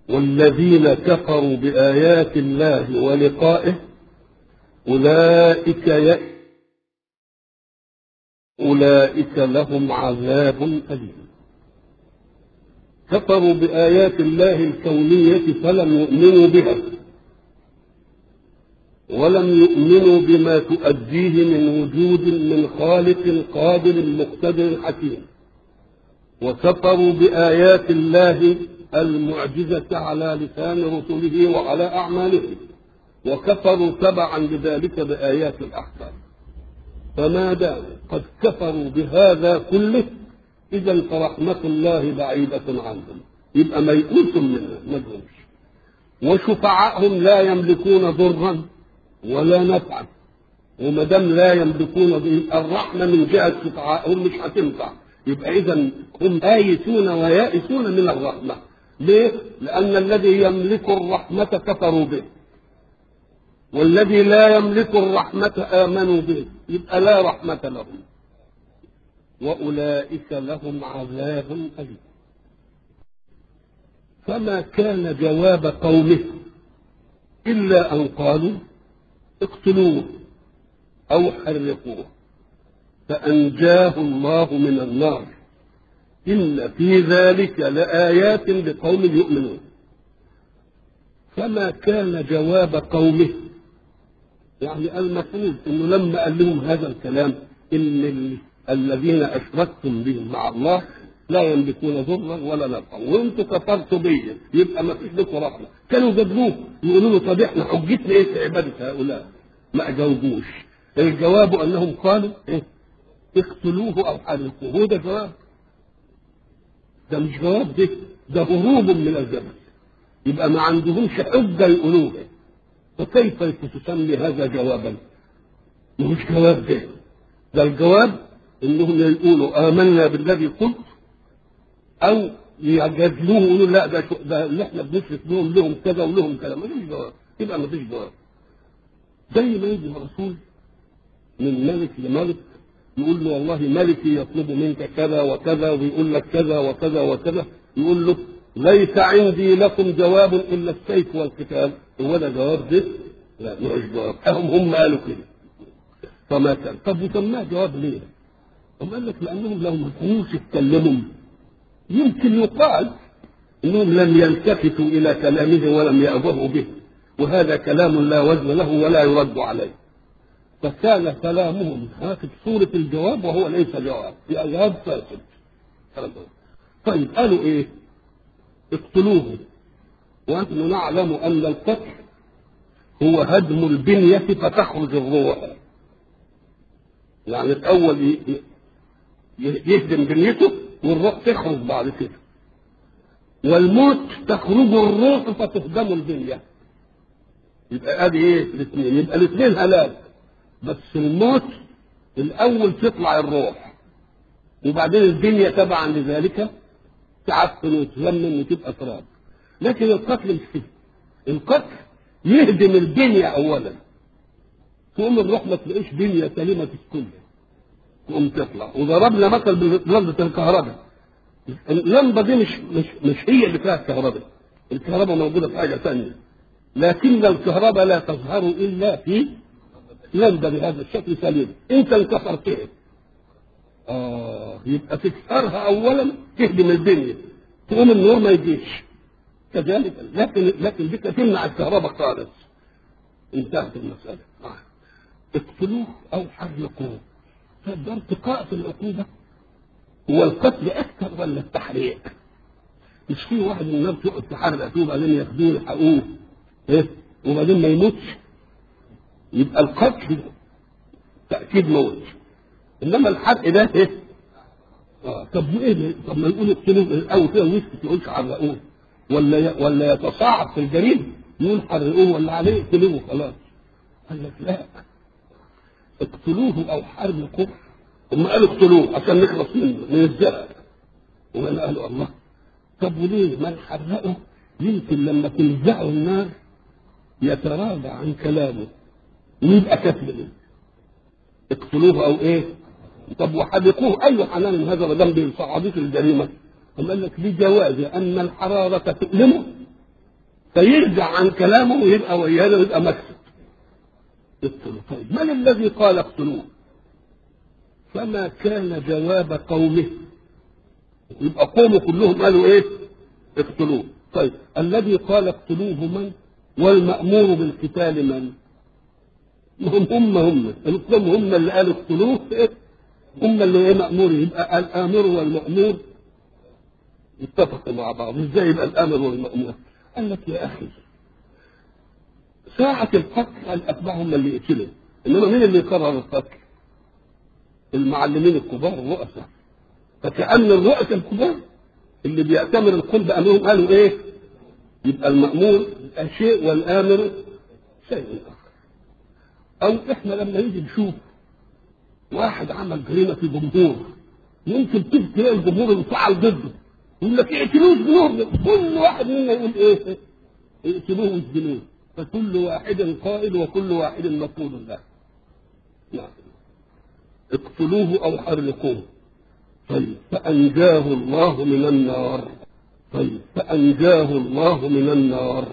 والذين كفروا بآيات الله ولقائه أولئك ي... أولئك لهم عذاب أليم كفروا بآيات الله الكونية فلم يؤمنوا بها ولم يؤمنوا بما تؤديه من وجود من خالق قادر مقتدر حكيم وكفروا بآيات الله المعجزة على لسان رسله وعلى أعمالهم وكفروا تبعا لذلك بآيات الأحكام فما دام قد كفروا بهذا كله إذا فرحمة الله بعيدة عنهم يبقى ميؤوس منها مدهمش وشفعائهم لا يملكون ضرا ولا نفعا وما دام لا يملكون يبقى الرحمة من جهة شفعائهم مش هتنفع يبقى إذا هم آيسون ويائسون من الرحمة ليه؟ لأن الذي يملك الرحمة كفروا به والذي لا يملك الرحمة آمنوا به يبقى لا رحمة لهم وأولئك لهم عذاب أليم فما كان جواب قومه إلا أن قالوا اقتلوه أو حرقوه فأنجاه الله من النار إن في ذلك لآيات لقوم يؤمنون فما كان جواب قومه يعني المفروض انه لما قال لهم هذا الكلام ان الذين اشركتم بهم مع الله لا يملكون ضرا ولا نفعا وانتم كفرتوا بي يبقى ما فيش لكم رحمه كانوا جابوه يقولوا له طب احنا حجتنا ايه في عباده هؤلاء ما اجاوبوش الجواب انهم قالوا إيه؟ اقتلوه او حرقوه هو ده جواب ده مش جواب ده ده هروب من الجبل يبقى ما عندهمش حجه يقولوها فكيف تسمي هذا جوابا؟ مش جواب ده ده الجواب انهم يقولوا امنا بالذي قلت او يجادلوه يقولوا لا ده شو ده اللي احنا بنشرك بهم لهم كذا ولهم كذا ما فيش جواب يبقى ما فيش جواب زي ما يجي رسول من ملك لملك يقول له والله ملكي يطلب منك كذا وكذا ويقول لك كذا وكذا وكذا يقول له ليس عندي لكم جواب الا السيف والقتال هو ده جواب ده؟ لا مش جواب هم هم قالوا كده فما كان طب وسماه جواب ليه؟ هم قال لك لانهم لو ما كانوش اتكلموا يمكن يقال انهم لم يلتفتوا الى كلامه ولم يأبهوا به وهذا كلام لا وزن له ولا يرد عليه فكان كلامهم هاخذ صورة الجواب وهو ليس جواب في جواب فاسد طيب قالوا ايه اقتلوه ونحن نعلم ان القتل هو هدم البنية فتخرج الروح يعني الاول يهدم بنيته والروح تخرج بعد كده والموت تخرج الروح فتهدم البنية يبقى ادي ايه الاثنين يبقى الاثنين هلاك بس الموت الاول تطلع الروح وبعدين الدنيا تبعا لذلك تعفن وتلمم وتبقى تراب لكن القتل مش كده القتل يهدم الدنيا اولا تقوم الروح ما تلاقيش بنيه سليمه تسكنها تقوم تطلع وضربنا مثل بلمبه الكهرباء اللمبه دي مش مش مش هي اللي فيها الكهرباء الكهرباء موجوده في حاجه ثانيه لكن الكهرباء لا تظهر الا في لمبه بهذا الشكل سليم انت انكسرتها اه يبقى تكسرها اولا تهدم الدنيا تقوم النور ما يجيش كذلك لكن لكن بك تمنع الكهرباء خالص انتهت المساله آه. اقتلوه او حرقوه فده ارتقاء في العقوبه هو القتل اكثر ولا التحريق؟ مش في واحد من الناس يقعد تحرق فيه وبعدين ياخدوه يلحقوه ايه وبعدين ما يموتش يبقى القتل تاكيد موت انما الحرق ده ايه؟ اه طب وايه ده؟ طب ما يقول اقتلوه الاول كده ويسكت يقولش حرقوه ولا ي... ولا يتصاعد في الجريمه يقول حرقوه ولا عليه اقتلوه خلاص قال لك لا اقتلوه او حرقوه هم قالوا اقتلوه عشان نخلص منه من الزهق وقال قالوا الله طب وليه ما نحرقه يمكن لما تنزعه النار يتراجع عن كلامه ويبقى كفر اقتلوه او ايه طب وحرقوه اي حنان من هذا ما دام بيصعدوش الجريمه قام قال لك لجواز ان الحراره تؤلمه فيرجع عن كلامه ويبقى ويانا ويبقى مكسب اقتلوا طيب من الذي قال اقتلوه فما كان جواب قومه يبقى قومه كلهم قالوا ايه اقتلوه طيب الذي قال اقتلوه من والمأمور بالقتال من هم هم هم القوم هم اللي قالوا اقتلوه هم اللي ايه مأمور يبقى الآمر والمأمور اتفقوا مع بعض ازاي يبقى الآمر والمأمور قال لك يا أخي ساعة القتل الأتباع هم اللي يقتلوا إنما مين اللي قرر القتل؟ المعلمين الكبار الرؤساء فكأن الرؤساء الكبار اللي بيأتمر القلب أمرهم قالوا إيه؟ يبقى المأمور شيء والآمر شيء آخر أو إحنا لما نيجي نشوف واحد عمل جريمة في جمهور يمكن تلاقي الجمهور انفعل ضده يقول لك اقتلوه الجمهور كل واحد منا يقول ايه؟ اقتلوه واسجنوه فكل واحد قائل وكل واحد مقول له نعم اقتلوه او حرقوه طيب فانجاه الله من النار طيب فانجاه الله من النار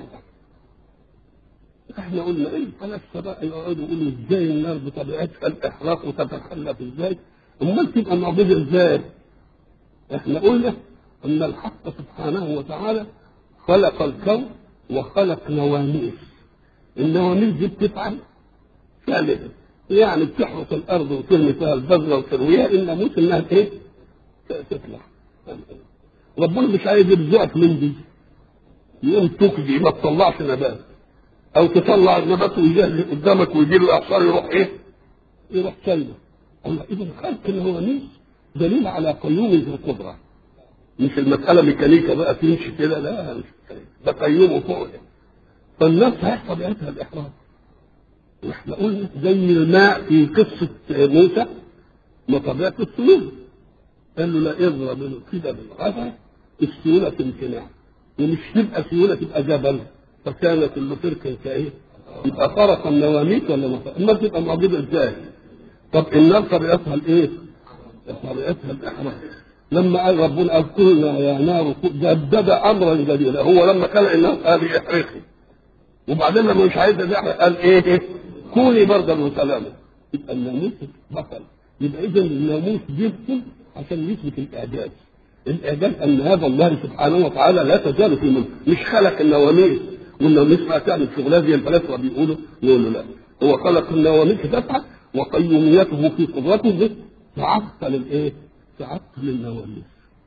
احنا قلنا ايه فلسفه بقى يقعدوا يقولوا ازاي النار بطبيعتها الاحراق وتتخلف ازاي امال تبقى معجزه ازاي احنا قلنا ان الحق سبحانه وتعالى خلق الكون وخلق نواميس النواميس دي بتفعل فعلا يعني بتحرق الارض وترمي فيها البذره وترويها الناموس انها ايه تطلع ربنا مش عايز يرزقك من دي يقوم تكدي ما تطلعش نبات او تطلع النبات ويجي قدامك ويجي له اعصار يروح ايه يروح سلبه الله اذا خلق النواميس دليل على قيوم ذي القدره مش المسألة ميكانيكا بقى تمشي كده لا مش ده قيوم فوق فالناس هيحصل بيتها الإحراج واحنا قلنا زي الماء في قصة موسى ما طبيعة السيولة قال له لا اضرب كده بالغفا السيولة تمتنع ومش تبقى سيولة تبقى جبل فكان كل فرق كايه يبقى خرق النواميس ولا ما ما تبقى معجزة ازاي طب النار طبيعتها الايه؟ طبيعتها الإحراج لما قال ربنا قال قلنا يا نار جدد امرا جديدا هو لما خلق النار قال احرقي وبعدين لما مش عايز يحرق قال ايه ايه كوني بردا وسلاما يبقى الناموس بطل يبقى اذا الناموس جبته عشان يثبت الاعجاز الاعجاز ان هذا الله سبحانه وتعالى لا تزال في ملك مش خلق النواميس والنواميس ما تعمل شغلها زي الفلاسفه بيقولوا نقول له لا هو خلق النواميس تسعه وقيوميته في قدرته تعطل الايه؟ تعطل النواميس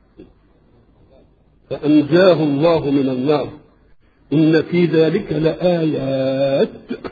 فأنجاه الله من النار إن في ذلك لآيات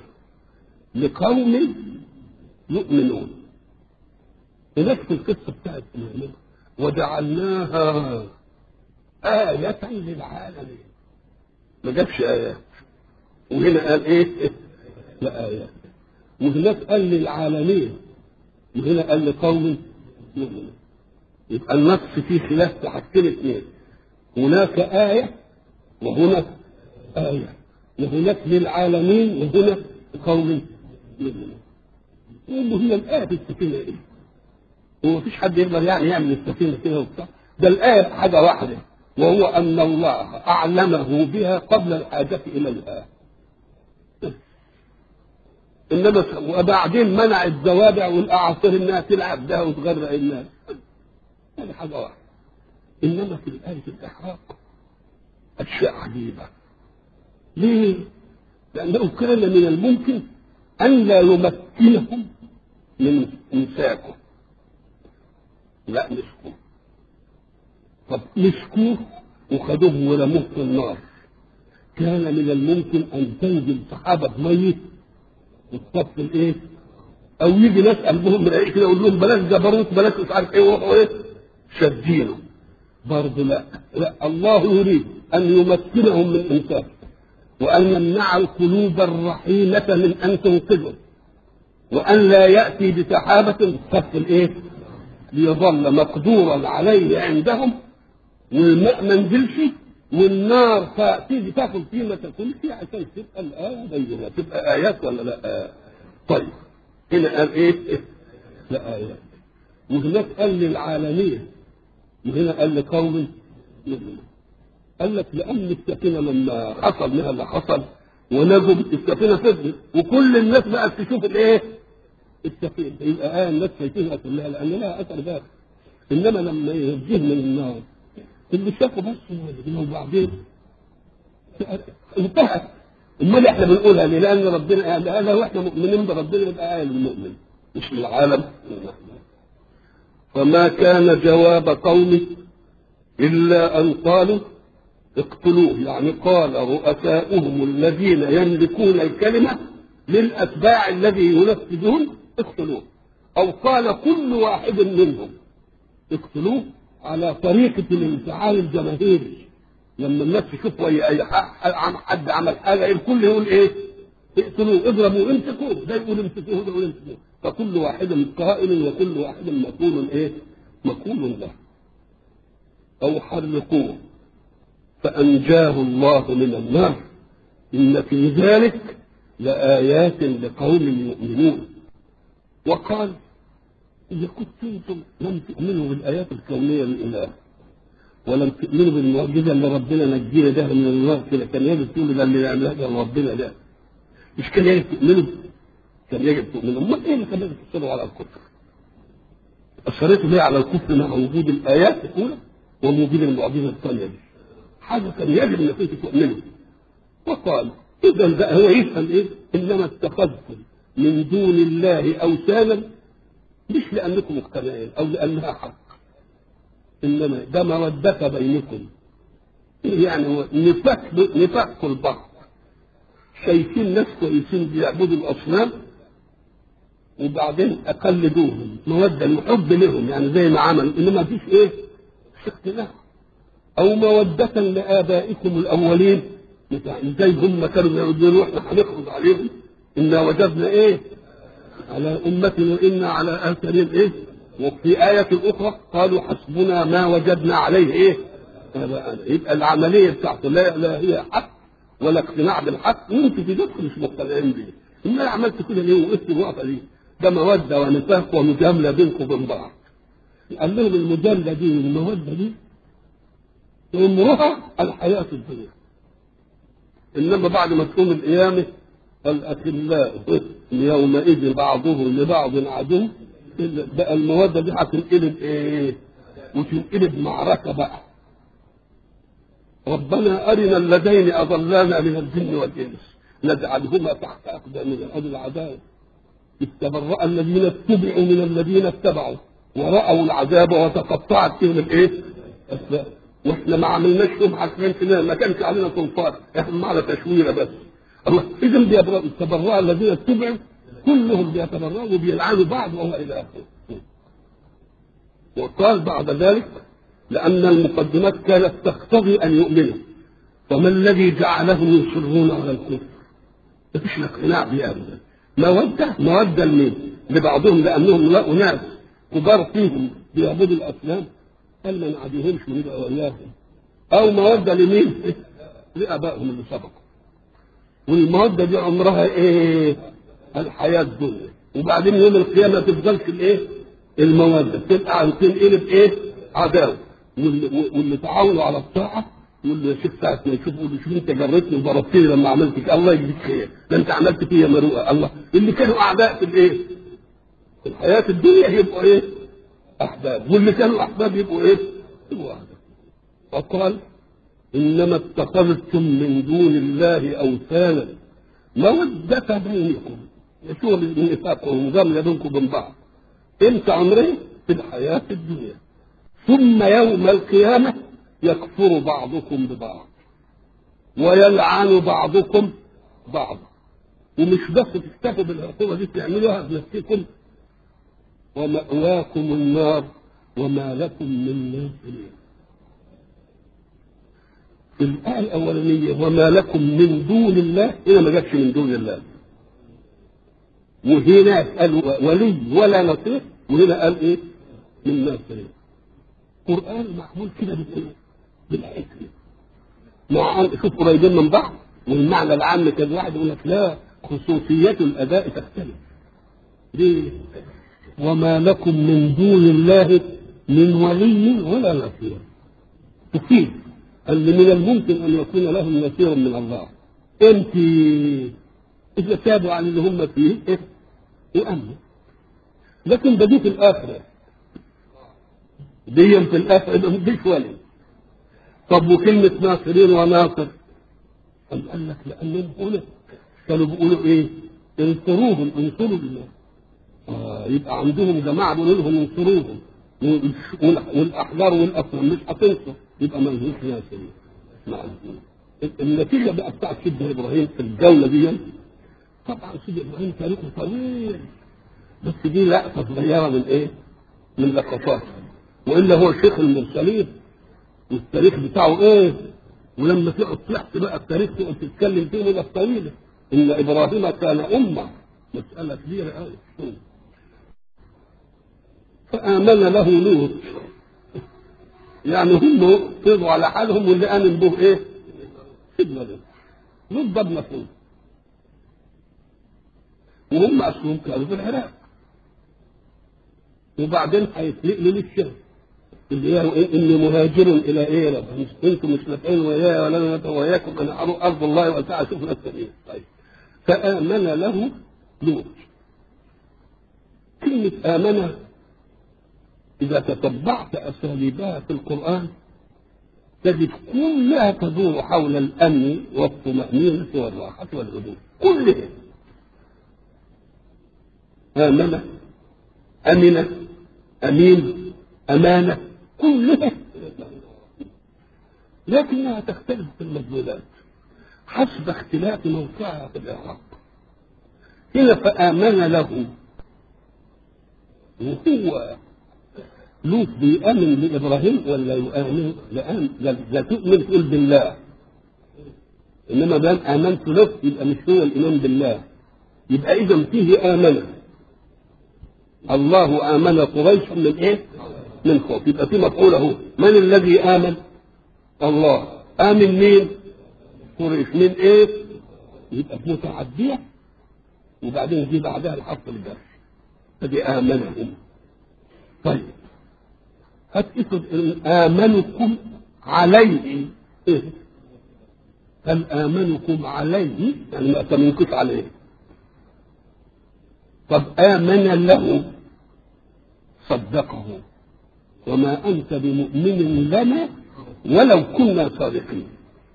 لقوم يؤمنون هناك في القصة بتاعت المؤمنة وجعلناها آية للعالمين ما جابش آيات وهنا قال إيه؟ لا آيات وهناك قال للعالمين وهنا قال لقوم يؤمنون يبقى النص فيه خلاف في حاجتين اثنين هناك آية وهنا آية وهناك للعالمين وهنا قول يؤمنون هي الآية في السفينة إيه؟ هو مفيش حد يقدر يعني يعمل السفينة كده وبتاع ده الآية حاجة واحدة وهو أن الله أعلمه بها قبل الحاجة إليها إنما وبعدين منع الزوابع والأعاصير إنها تلعب بها وتغرق الناس هذه حاجة واحدة إنما في الآية الإحراق أشياء عجيبة ليه؟ لأنه كان من الممكن أن لا يمكنهم من إمساكه لا مسكوه طب مسكوه وخدوه ورموه في النار كان من الممكن أن تنزل سحابة ميت وتصف الإيه؟ أو يجي ناس قلبهم رقيق كده يقول لهم بلاش جبروت بلاش مش عارف إيه وروحوا إيه؟ شادينه برضه لا لا الله يريد أن يمكنهم من إمساكه وأن يمنع القلوب الرحيمة من أن تنقذه وأن لا يأتي بسحابة تصف الإيه؟ ليظل مقدورا عليه عندهم والماء ما نزلش والنار تيجي تاكل فيه ما تاكلش عشان تبقى الآية بينة تبقى آيات ولا لا؟ طيب هنا قال إيه؟ لا آيات وهناك قال للعالمين وهنا قال لقوم يؤمنون قال لك لان السفينه لما حصل منها اللي حصل ونجم السفينه فضلت وكل الناس بقت تشوف الايه؟ السفينه يبقى آه الناس شايفينها كلها لان لها اثر ذاتي انما لما ينجيه من النار اللي شافوا بس وبعدين انتهت امال احنا بنقولها ليه؟ لان ربنا قال هذا واحنا مؤمنين بربنا يبقى قال المؤمن مش العالم فما كان جواب قومه الا ان قالوا اقتلوه يعني قال رؤساؤهم الذين يملكون الكلمه للاتباع الذي ينفذون اقتلوه او قال كل واحد منهم اقتلوه على طريقه الانفعال الجماهيري لما الناس تشوف اي حد عمل حاجه الكل يقول ايه؟ اقتلوه اضربوا امسكوه ده يقول امسكوه ده يقول امسكوه فكل واحد قائل وكل واحد مقول ايه؟ مقول له او حرقوه فانجاه الله من النار ان في ذلك لآيات لقوم يؤمنون وقال إذا كنتم لم تؤمنوا بالآيات الكونية للإله ولم تؤمنوا بالمعجزة اللي ربنا نجينا ده من النار كده كان يجب تقولوا ده اللي يعملها ده ربنا ده مش كان يجب تؤمنوا كان يجب تؤمنوا امال ايه اللي كان يجب تصروا على الكفر اصريتوا ليه على الكفر مع وجود الايات الاولى ووجود المعجزه الثانيه دي حاجه كان يجب انك انتوا تؤمنوا وقال اذا بقى هو يفهم ايه انما اتخذتم من دون الله اوثانا مش لانكم مقتنعين او لانها حق انما ده موده بينكم يعني هو نفاق نفاق البعض شايفين ناس كويسين بيعبدوا الاصنام وبعدين اقلدوهم موده الحب لهم يعني زي ما عملوا انما فيش ايه؟ اختلاف او موده لابائكم الاولين زي هم كانوا يقولون واحنا هنخرج عليهم انا وجدنا ايه؟ على امتنا وانا على اثرهم ايه؟ وفي آية أخرى قالوا حسبنا ما وجدنا عليه إيه؟ يبقى العملية بتاعته لا, لا هي حق ولا اقتناع بالحق وانتوا في جدكم مش مقتنعين بيه. إما عملت كده ليه وقفت الوقفة دي؟ ده مودة ونفاق ومجاملة بينكم وبين بعض. قال لهم المجاملة دي والمودة دي عمرها الحياة الدنيا. إنما بعد ما تقوم القيامة الأخلاء يومئذ بعضهم لبعض عدو بقى الموده دي هتنقلب ايه؟ وتنقلب معركه بقى. ربنا ارنا اللذين اضلانا من الجن والانس نجعلهما تحت اقدامنا ادي العذاب. استبرأ الذين اتبعوا من الذين اتبعوا ورأوا العذاب وتقطعت فيهم الايه؟ الاسباب. واحنا ما عملناش فيهم حاجتين كده ما كانش علينا سلطان احنا معنا تشويره بس. الله اذا بيبرأ استبرأ الذين اتبعوا كلهم بيتبرأوا وبيلعنوا بعض وهو إلى آخره وقال بعد ذلك لأن المقدمات كانت تقتضي أن يؤمنوا فما الذي جعلهم يصرون على الكفر؟ مفيش اقتناع به أبدا مودة مودة لمين؟ لبعضهم لأنهم لقوا ناس كبار فيهم بيعبدوا الأصنام قال ما نعديهمش ونبقى وإياهم أو مودة لمين؟ لآبائهم اللي سبقوا والمودة دي عمرها إيه؟ الحياة الدنيا وبعدين يوم القيامة تفضلش الايه؟ المودة تبقى تنقلب ايه؟ عداوة واللي, واللي تعاونوا على الطاعة واللي يا شيخ ساعة ما يشوف يقول شوف انت جرتني وضربتني لما عملت كده الله يجزيك خير ده انت عملت فيا مروءة الله اللي كانوا اعداء في الايه؟ في الحياة الدنيا يبقوا ايه؟ احباب واللي كانوا احباب يبقوا ايه؟ يبقوا احباب وقال انما اتخذتم من دون الله اوثانا مودة بينكم شغل النفاق والمجاملة بينكم وبين بعض امتى عمره في الحياة الدنيا ثم يوم القيامة يكفر بعضكم ببعض ويلعن بعضكم بعضا ومش بس تكتفوا بالعقوبة دي تعملوها بنفسكم ومأواكم النار وما لكم من ناصرين في الآية الأولانية وما لكم من دون الله هنا ما جاتش من دون الله وهنا قال ولي ولا نصير وهنا قال ايه؟ من ناصرين القرآن معمول كده بالايه؟ بالحكمة مع شوف قريبين من بعض والمعنى العام كان واحد يقول لك لا خصوصيات الأداء تختلف ليه؟ وما لكم من دون الله من ولي ولا نصير تفيد قال لي من الممكن ان يكون لهم نصير من الله انت اذا تابوا عن اللي هم فيه إيه؟ يأمنوا لكن ده دي في الاخره دي في الاخره ما فيش ولي طب وكلمه ناصرين وناصر قال قال لك لانهم هنا كانوا بيقولوا ايه انصروهم انصروا الله آه يبقى عندهم جماعه بيقولوا لهم انصروهم والاحجار والاصنام مش هتنصر يبقى ما لهوش ناصرين النتيجه بقى بتاعت سيدنا ابراهيم في الجوله دي طبعا سيدنا ابراهيم تاريخه طويل بس دي لقطه صغيره من ايه؟ من لقطات والا هو شيخ المرسلين والتاريخ بتاعه ايه؟ ولما تقعد تحكي بقى التاريخ تقعد تتكلم فيه مده طويله ان ابراهيم كان امه مساله كبيره قوي فامن له لوط يعني هم طلعوا على حالهم واللي امن به ايه؟ سيدنا لوط لوط ده ابن وهم اصلهم كانوا في العراق وبعدين هيتنقلوا للشام اللي هي إيه؟ اني مهاجر الى ايه رب انتم مش نافعين وياي ولا انا نافع وياكم انا اروح ارض الله واسعى اشوف ناس تانيين طيب فامن له لوط كلمه امن اذا تتبعت اساليبها في القران تجد كلها تدور حول الامن والطمانينه والراحه والهدوء كلها آمن أمن أمين أمانة كلها لكنها تختلف في المدلولات حسب اختلاف موقعها في الإعراب هنا فآمن له وهو لوط بيأمن لإبراهيم ولا يؤمن لأن لا تؤمن تقول بالله إنما دام آمنت له يبقى مش هو الإيمان بالله يبقى إذا فيه آمنه الله آمن قريش من إيه؟ من خوف يبقى في مفعول أهو من الذي آمن؟ الله آمن مين؟ قريش من إيه؟ يبقى متعدية وبعدين يجي بعدها الحرف الجر هذه آمنهم طيب هات افرض آمنكم عليه إيه؟ هل آمنكم عليه يعني ما أتمنكش عليه طب آمن له صدقه وما أنت بمؤمن لنا ولو كنا صادقين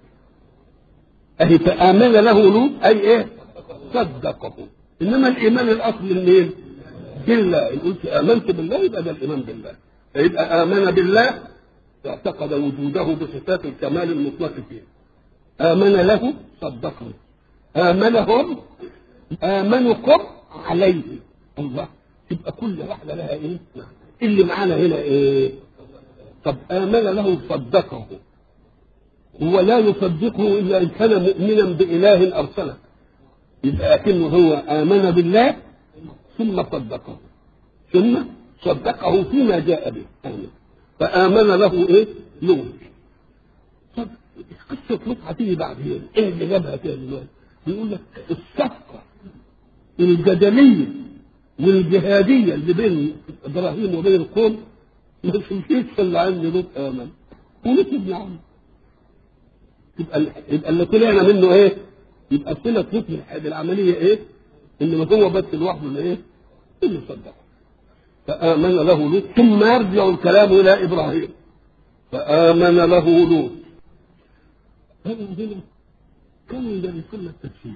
أهي فآمن له لوط أي إيه؟ صدقه إنما الإيمان الأصلي منين؟ بالله إن قلت آمنت بالله يبقى ده الإيمان بالله فيبقى آمن بالله اعتقد وجوده بصفات الكمال المطلق فيه آمن له صدقه آمنهم آمنكم عليه الله تبقى كل واحدة لها إيه؟ اللي معانا هنا إيه؟ طب آمن له صدقه هو لا يصدقه إلا إن كان مؤمنا بإله أرسله يبقى أكنه هو آمن بالله ثم صدقه ثم صدقه فيما جاء به آمن فآمن له إيه؟ لوط طب قصة لوط هتيجي بعدين إيه اللي جابها كده دلوقتي؟ بيقول لك الصفقة الجدلية والجهادية اللي بين إبراهيم وبين القوم ما تمشيش اللي عند لوط آمن ولوط ابن عم يبقى يبقى اللي طلعنا منه إيه؟ يبقى صلة لوط بالعملية إيه؟ إن ما هو بس لوحده اللي إيه؟ اللي صدقه فآمن له لوط ثم يرجع الكلام إلى إبراهيم فآمن له لوط هذا هنا كانوا يدرسون التفسير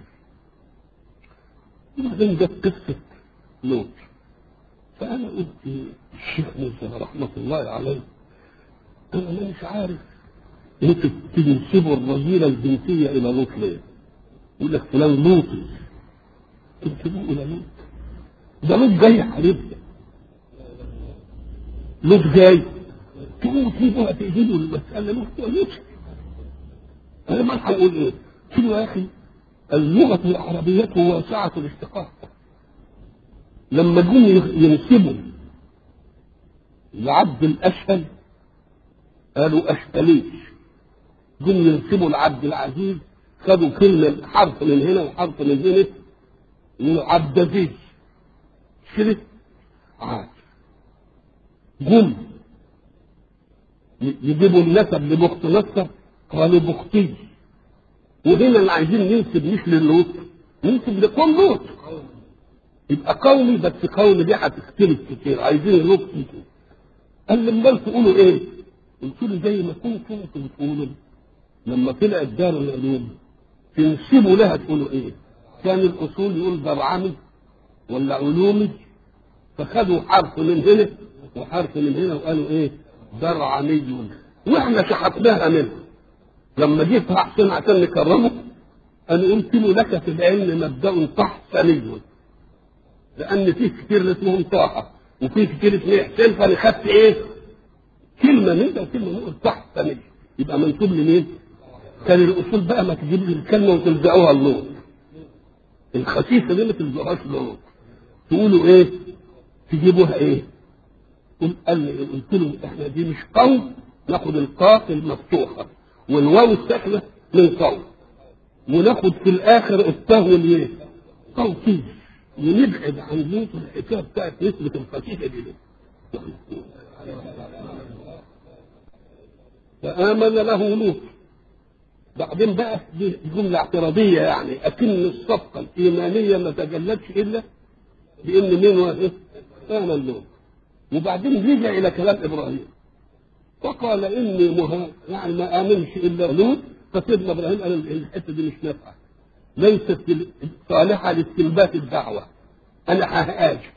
وبعدين جت قصة لوط فأنا قلت الشيخ موسى رحمة الله عليه أنا مش عارف انتوا تنسبوا الرذيلة الجنسية إلى لوط ليه؟ يقول لك فلان لوطي تنسبوه إلى لوط ده لوط جاي حبيبنا لوط جاي تقوموا تجيبوها تجيبوا المسألة لوط لوط أنا ما هقول إيه؟ قلت له يا أخي اللغة العربية واسعة الاشتقاق لما جم ينسبوا العبد الأسفل قالوا أشتليش جم ينسبوا العبد العزيز خدوا كلمة حرف من هنا وحرف من هنا يقولوا عبدزيز كده عاد جم يجيبوا النسب لبخت نصر قالوا بختي وهنا اللي عايزين ننسب مش للوط ننسب لقوم لوط يبقى قومي بس قومي دي هتختلف كتير عايزين لوط كتير قال لي امال تقولوا ايه؟ قلت له زي ما كنتوا انتوا بتقولوا لما طلعت دار العلوم تنسبوا لها تقولوا ايه؟ كان الاصول يقول درعمي ولا علومي فخدوا حرف من هنا وحرف من هنا وقالوا ايه؟ درعمي واحنا شحطناها منه لما جيت حسين عشان نكرمه انا قلت له لك في العلم مبدا تحسني لان فيه كتير اسمهم طه وفيه كتير اسمه حسين فانا خدت ايه؟ كلمه من ده وكلمه من تحسني يبقى منسوب لمين؟ كان الاصول بقى ما تجيب لي الكلمه وتلزقوها اللون الخسيسه دي ما تلزقوهاش لون تقولوا ايه؟ تجيبوها ايه؟ قل قال لي قلت له احنا دي مش قوم ناخد القاف المفتوحه والواو الساكنه من قوم وناخد في الاخر التاء والياء توكيد ونبعد عن لوط الحكايه بتاعت نسبه الخسيسه دي فآمن له لوط بعدين بقى دي جملة اعتراضية يعني أكن الصفقة الإيمانية ما تجلتش إلا بإن مين واحد آمن لوط وبعدين رجع إلى كلام إبراهيم فقال إني مها يعني ما آمنش إلا لوط فسيدنا إبراهيم قال الحتة دي مش نافعة ليست صالحة لاستنبات الدعوة أنا ههاجر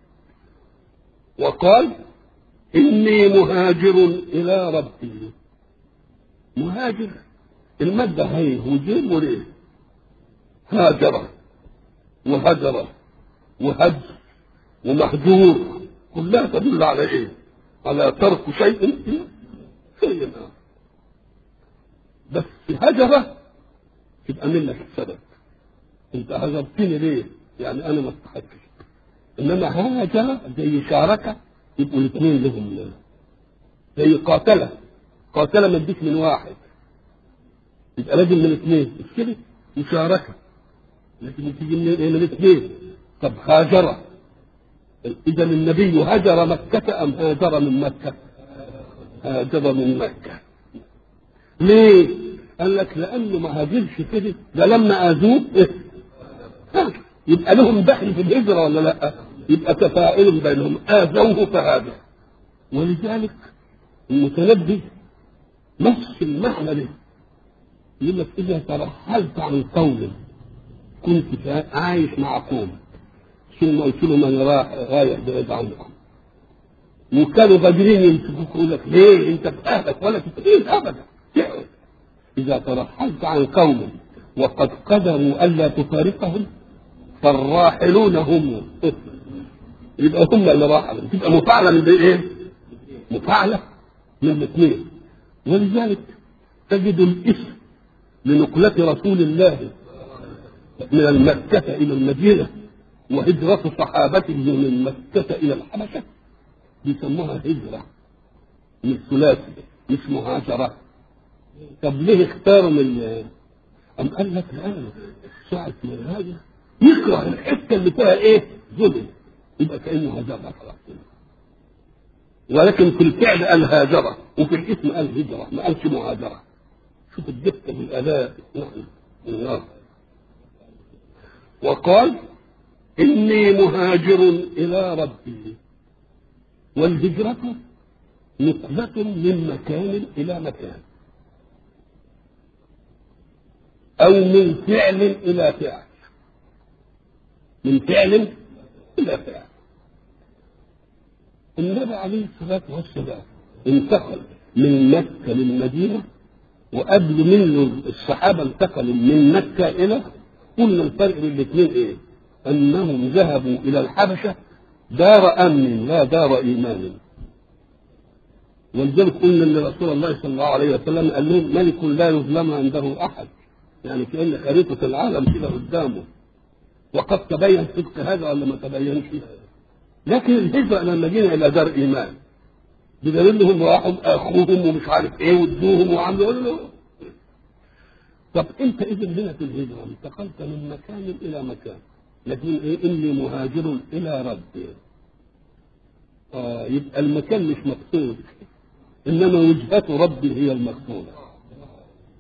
وقال إني مهاجر إلى ربي مهاجر المادة هي وجيم وليه هاجر وهجر وهج ومهجور كلها تدل على ايه؟ على ترك شيء شيء آخر بس هجرة تبقى منك السبب انت هجرتني ليه؟ يعني انا ما استحقش انما هاجر زي شاركه يبقوا الاثنين لهم زي قاتله قاتله ما تجيش من واحد يبقى لازم من اثنين مش كده؟ مشاركه لكن تيجي من من الاثنين طب هاجر اذا النبي هجر مكه ام هاجر من مكه؟ هاجر من مكه ليه؟ قال لك لانه ما هاجرش كده ده لما اذوه إيه؟ يبقى لهم دخل في الهجره ولا لا؟ يبقى تفاعل بينهم اذوه فهاجر ولذلك المتنبي نفس المعنى ده يقول لك اذا ترحلت عن قوم كنت عايش مع قوم ثم قلت لهم انا رايح رايح بعيد عنكم وكانوا قادرين يمسكوك يقول لك ليه انت في اهلك ولا تتقيل ابدا اذا ترحلت عن قوم وقد قدروا الا تفارقهم فالراحلون هم يبقى هم اللي راحلوا تبقى مفاعله من ايه؟ مفاعله من الاثنين ولذلك تجد الاسم لنقلة رسول الله من المكة إلى المدينة وهجرة صحابته من مكة إلى الحبشة بيسموها هجرة مش ثلاثي مش مهاجرة طب ليه اختاروا من أم قال لك الآن ساعة ما الهاجر يكره الحتة اللي فيها إيه؟ ظلم يبقى كأنه هاجرها خلاص ولكن في الفعل قال هاجرة وفي الاسم قال هجرة ما قالش مهاجرة شوف الدقة في الأداء نحن النار وقال إني مهاجر إلى ربي والهجرة نقلة من مكان إلى مكان أو من فعل إلى فعل من فعل إلى فعل النبي عليه الصلاة والسلام انتقل من مكة للمدينة وقبل منه الصحابة انتقلوا من مكة إلى قلنا الفرق بين الاثنين إيه؟ أنهم ذهبوا إلى الحبشة دار أمن لا دار إيمان ولذلك قلنا ان رسول الله صلى الله عليه وسلم قال لهم ملك لا يظلم عنده احد يعني كان خريطه العالم كده قدامه وقد تبين صدق هذا ولا ما تبينش لكن الهجره الى المدينه الى دار ايمان بدليل انهم راحوا اخوهم ومش عارف ايه وادوهم وعملوا له طب انت اذا هنا في الهجره انتقلت من مكان الى مكان لكن ايه اني مهاجر الى ربي آه يبقى المكان مش مقصود انما وجهة ربي هي المقصودة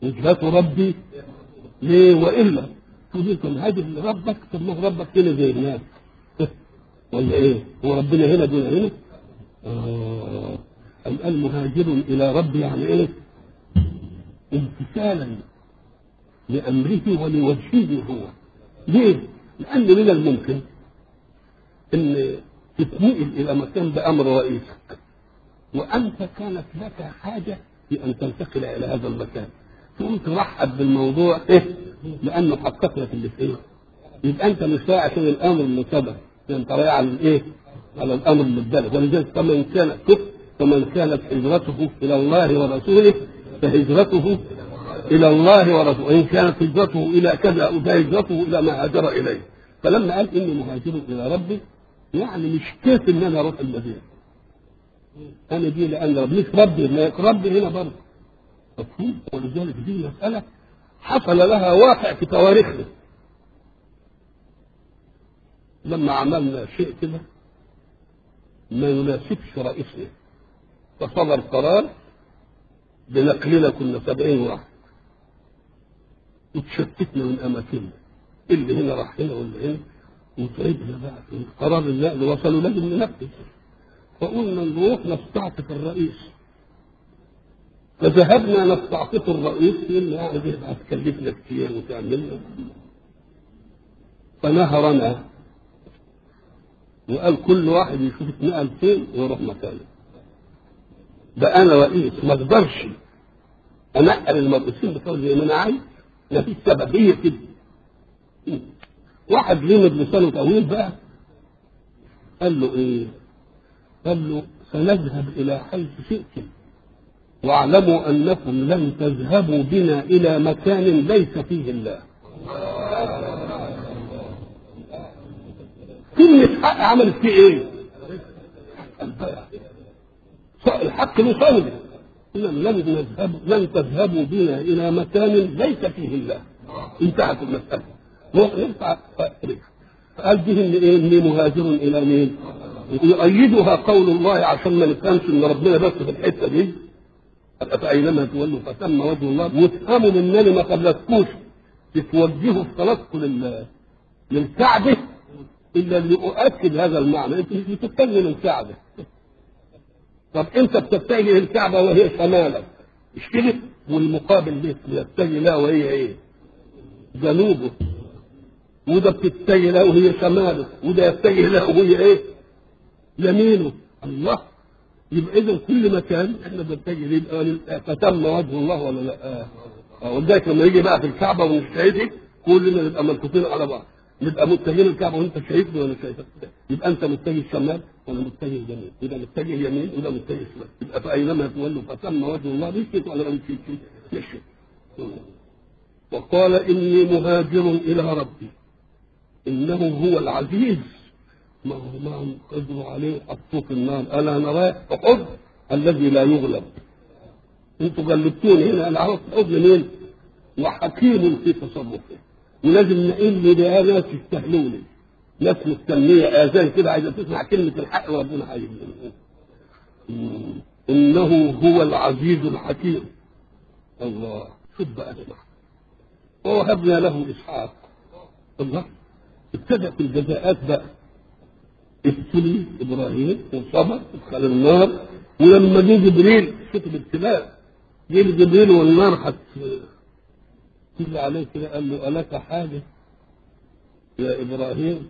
هجرة ربي ليه والا تقول انت مهاجر لربك طب ما هو ربك هنا زي الناس ولا ايه؟ هو ربنا هنا دون هنا؟ آه أم قال مهاجر الى ربي يعني ايه؟ امتثالا لامره ولوجهه هو ليه؟ لان من الممكن ان تتنقل الى مكان بامر رئيسك وانت كانت لك حاجه في ان تنتقل الى هذا المكان تقوم ترحب بالموضوع ايه؟ لانه حقق لك اللي في ايه؟ يبقى انت مش رايح عشان الامر اللي سبق انت رايح على الايه؟ على الامر اللي اتبلغ ولذلك فمن كانت كفر فمن كانت هجرته الى الله ورسوله فهجرته الى الله ورسوله وان كانت هجرته الى كذا فهجرته الى ما هاجر اليه فلما قال اني مهاجر الى ربي يعني مش كيف ان انا اروح المدينه انا دي لان ربي مش ربي هناك ربي هنا برضه مفهوم ولذلك دي مساله حصل لها واقع في تواريخنا لما عملنا شيء كده ما يناسبش رئيسنا فصدر قرار بنقلنا كنا سبعين واحد وتشتتنا من اماكننا اللي هنا راح هنا واللي هنا وتعبنا بقى في قرار النقل وصلوا لازم ننفذ فقلنا نروح نستعطف الرئيس فذهبنا نستعطف الرئيس قلنا يعني دي هتكلفنا كتير وتعملنا فنهرنا وقال كل واحد يشوف اتنقل فين ويروح مكانه ده انا رئيس ما اقدرش انقل المرؤوسين بتوع زي ما انا عايز ما فيش سببيه كده واحد لمد لسانه طويل بقى قال له ايه؟ قال له سنذهب الى حيث شئتم واعلموا انكم لن تذهبوا بنا الى مكان ليس فيه الله كلمة حق عملت فيه ايه؟ الحق له صوت لن نذهب لن تذهبوا بنا الى مكان ليس فيه الله انتهت المسألة روح ينفع قال به ان ايه اني مهاجر الى مين؟ يؤيدها قول الله عشان ما نفهمش ان ربنا بس في الحته دي فاينما تولوا فتم وجه الله وافهموا مننا ما خلتكوش تتوجهوا في صلاتكم لل للكعبه الا لأؤكد هذا المعنى انت مش بتتجه للكعبه طب انت بتتجه للكعبه وهي شمالك مش كده والمقابل ليك يتجه لها وهي ايه جنوبه وده بتتجه له وهي شماله وده يتجه له وهي ايه يمينه الله يبقى اذا كل مكان احنا بنتجه يبقى فتم وجه الله ولا لا آه. ولذلك لما يجي بقى في الكعبه ونجتهد كلنا نبقى ملكوتين على بعض نبقى متجهين الكعبه وانت شايفني وانا شايفك يبقى انت متجه شمال وانا متجه يمين يبقى متجه يمين وده متجه شمال يبقى فاينما تولوا فتم وجه الله مشيت ولا ما مشيتش مشيت وقال اني مهاجر الى ربي انه هو العزيز ما هو ما هم قدروا عليه حطوه في النار الا انا رايح احب الذي لا يغلب انتوا غلبتوني هنا انا عرفت احب مين وحكيم في تصرفه ولازم نقل ده ناس يستهلوني ناس مستنيه اذان كده عايزه تسمع كلمه الحق وربنا هيجي انه هو العزيز الحكيم الله شوف بقى اسمع ووهبنا له اسحاق الله ابتدأت الجزاءات بقى ابتلي ابراهيم وصبر ادخل النار ولما جه جبريل شوف الابتلاء جه جبريل والنار حت تيجي عليه كده قال له ألك حاجة يا إبراهيم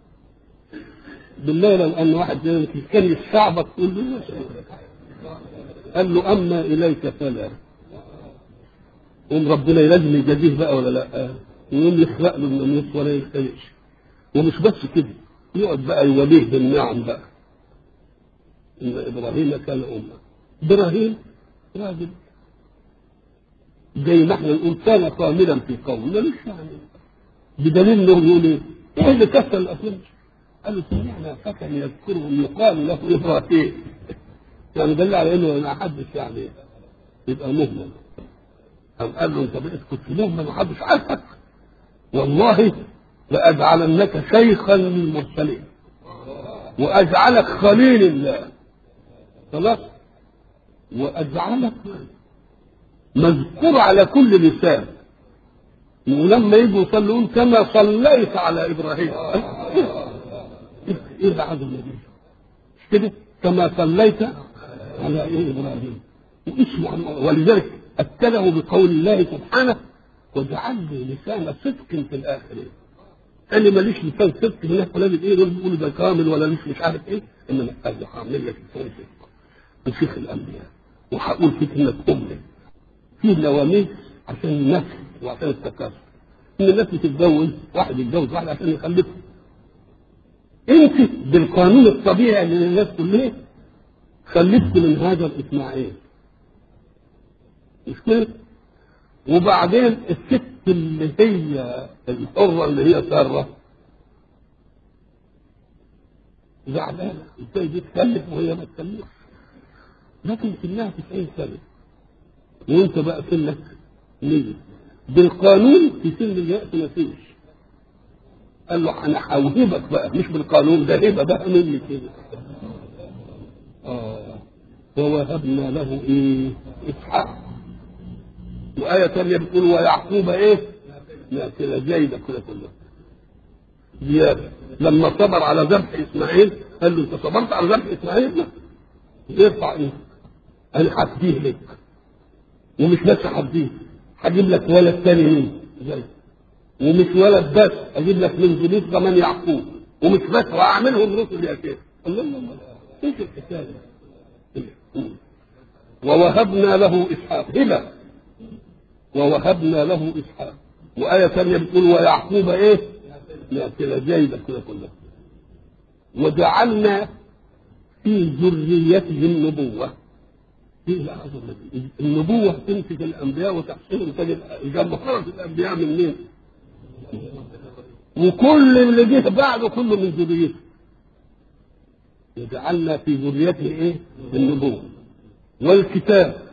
بالله لو أن واحد كان يستعبط تقول له قال له أما إليك فلا قوم ربنا لازم يجازيه بقى ولا لا يقوم يخلق له الناموس ولا يختلفش ومش بس كده يقعد بقى يوليه بالنعم بقى ان ابراهيم كان امه ابراهيم راجل زي ما احنا نقول كان كاملا في قوم ملوش يعني بدليل انه يقول ايه؟ ايه اللي كسر الاسلام؟ قالوا سمعنا فتى يذكرهم يقال له ابراهيم يعني دل على انه ما حدش يعني يبقى مهمل أم قال له انت بقيت كنت مهمل ما حدش عارفك والله لأجعلنك شيخا للمرسلين وأجعلك خليل الله خلاص وأجعلك مذكور على كل لسان ولما يجوا يصلوا يقول كما صليت على ابراهيم ايه العظمه دي مش كده كما صليت على ايه ابراهيم واسمه ولذلك اكده بقول الله سبحانه واجعل لي لسان صدق في الاخرين انا ماليش لسان صدق هناك ولا ايه دول بيقولوا ده كامل ولا مش مش عارف ايه انما انا هعمل لك لسان صدق وشيخ الانبياء وهقول فيك انك امك في لواميس عشان النفس وعشان التكاثر ان الناس بتتجوز واحد يتجوز واحد عشان يخلفه انت بالقانون الطبيعي للناس كلها خلفت من هذا الاسماعيل مش كده؟ وبعدين الست اللي هي الحرة اللي هي سارة زعلانة ازاي دي تخلف وهي ما تخلفش لكن سنها 90 سنة وانت بقى سنك 100 بالقانون في سن اليأس ما فيش قال له انا هوهبك بقى مش بالقانون ده هبه بقى مني كده اه ووهبنا له ايه اسحاق وآية ثانية بتقول ويعقوب ايه؟ كده زايدة كده كلها زيادة لما صبر على ذبح اسماعيل قال له انت صبرت على ذبح اسماعيل؟ لا يرفع ايه؟ انا هديه لك ومش بس هديه هجيب لك ولد ثاني مين؟ زي ومش ولد بس اجيب لك من ذرية كمان يعقوب ومش بس واعملهم رسل يا شيخ الله الله الله ايش الحكايه؟ ووهبنا له اسحاق هبه ووهبنا له اسحاق وآية ثانية بتقول ويعقوب ايه؟ لا كده جايبة كده كلها وجعلنا في ذريته النبوة ايه العظمة دي؟ النبوة تمسك الأنبياء وتحصيهم تجد جمهرة الأنبياء من مين؟ وكل اللي جه بعده كله من ذريته وجعلنا في ذريته ايه؟ النبوة والكتاب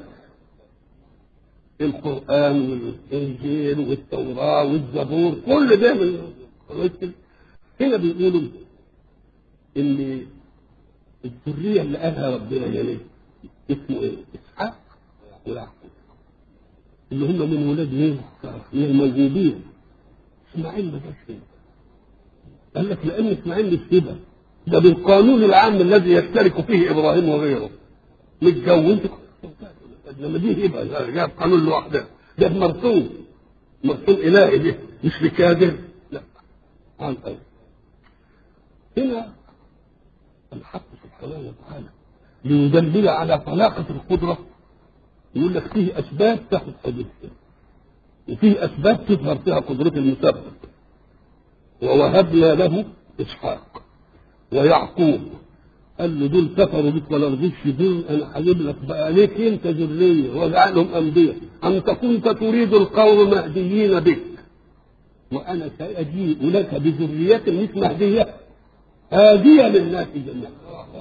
القرآن والإنجيل والتوراة والزبور كل ده من هنا بيقولوا إن الذرية اللي قالها ربنا يعني اسمه إيه؟ إسحاق ويعقوب اللي هم من ولاد مين؟ من الموجودين إسماعيل ما جاش هنا قال لك لأن إسماعيل مش كده ده بالقانون العام الذي يشترك فيه إبراهيم وغيره متجوز انما دي هبه جاب قانون لوحده ده مرسوم مرسوم الهي ده مش بكادر لا عن قلب هنا الحق سبحانه وتعالى ليدلل على طلاقة القدرة يقول لك فيه أسباب تاخد قدرتها وفيه أسباب تظهر فيها قدرة المسبب ووهبنا له إسحاق ويعقوب قال له دول كفروا بك ولا رضيتش دول انا هجيب لك بقى ليك انت ذريه واجعلهم انبياء انت كنت تريد القوم مهديين بك وانا ساجيء لك بذريه مش مهديه هاديه للناس جميعا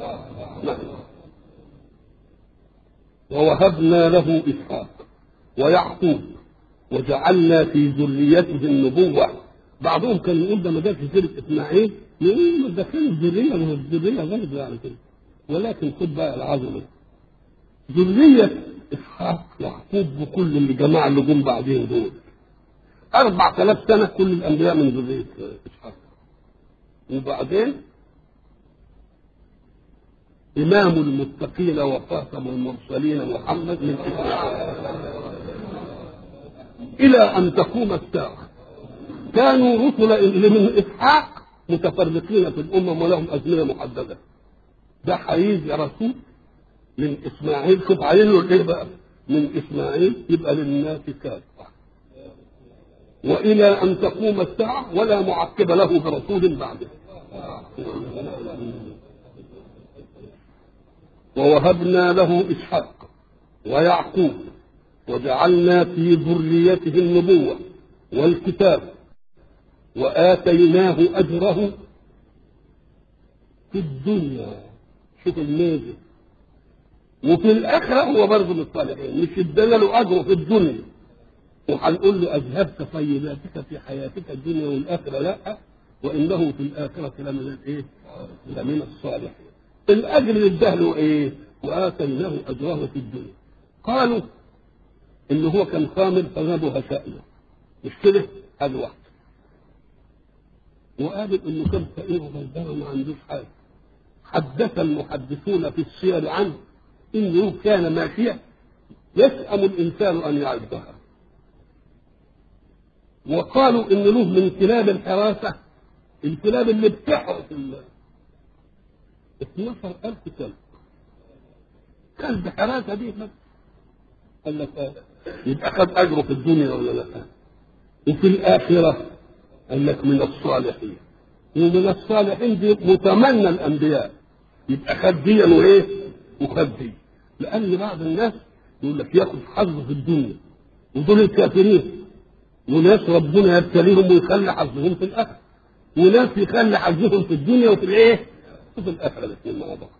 ووهبنا له اسحاق ويعقوب وجعلنا في ذريته النبوه بعضهم كان يقول ده ما جاش سيره اسماعيل يقول ما ده كان الذريه ما هو الذريه غالبه يعني كده ولكن خد بقى العظمه ذريه اسحاق يعقوب وكل اللي جماعه اللي جم بعدين دول أربع آلاف سنة كل الأنبياء من ذرية إسحاق وبعدين إمام المتقين وخاتم المرسلين محمد من إسحاق إلى أن تقوم الساعة كانوا رسل من إسحاق متفرقين في الأمم ولهم أزمنة محددة ده هيجي رسول من إسماعيل شوف عايز له إيه بقى من إسماعيل يبقى للناس كافة وإلى أن تقوم الساعة ولا معقب له برسول بعده ووهبنا له إسحاق ويعقوب وجعلنا في ذريته النبوة والكتاب وآتيناه أجره في الدنيا شوف الميزة وفي الآخرة هو برضه من الصالحين مش ادانا له أجره في الدنيا وهنقول له أذهبت طيباتك في حياتك الدنيا والآخرة لا وإنه في الآخرة لمن الإيه؟ لمن الصالحين الأجر اللي اداه له إيه؟ وآتيناه أجره في الدنيا قالوا ان هو كان خامل فغابوا هشائله مش كده؟ هذا واحد وقالوا انه كان فقير وغلبان وما عندوش حاجه حدث المحدثون في السير عنه انه كان ماشيا يسأم الانسان ان يعدها وقالوا ان له من كلاب الحراسه الكلاب اللي بتحرس ال 12000 كلب كلب حراسه دي بس قال لك آه. يبقى خد اجره في الدنيا ولا لا؟ وفي الاخره قال لك من الصالحين ومن الصالحين دي متمنى الانبياء يبقى خد دي وايه؟ وخد دي لان بعض الناس يقول لك ياخذ حظه في الدنيا ودول الكافرين وناس ربنا يبتليهم ويخلي حظهم في الاخره وناس يخلي حظهم في الدنيا وفي الايه؟ وفي الاخره الاثنين مع بعض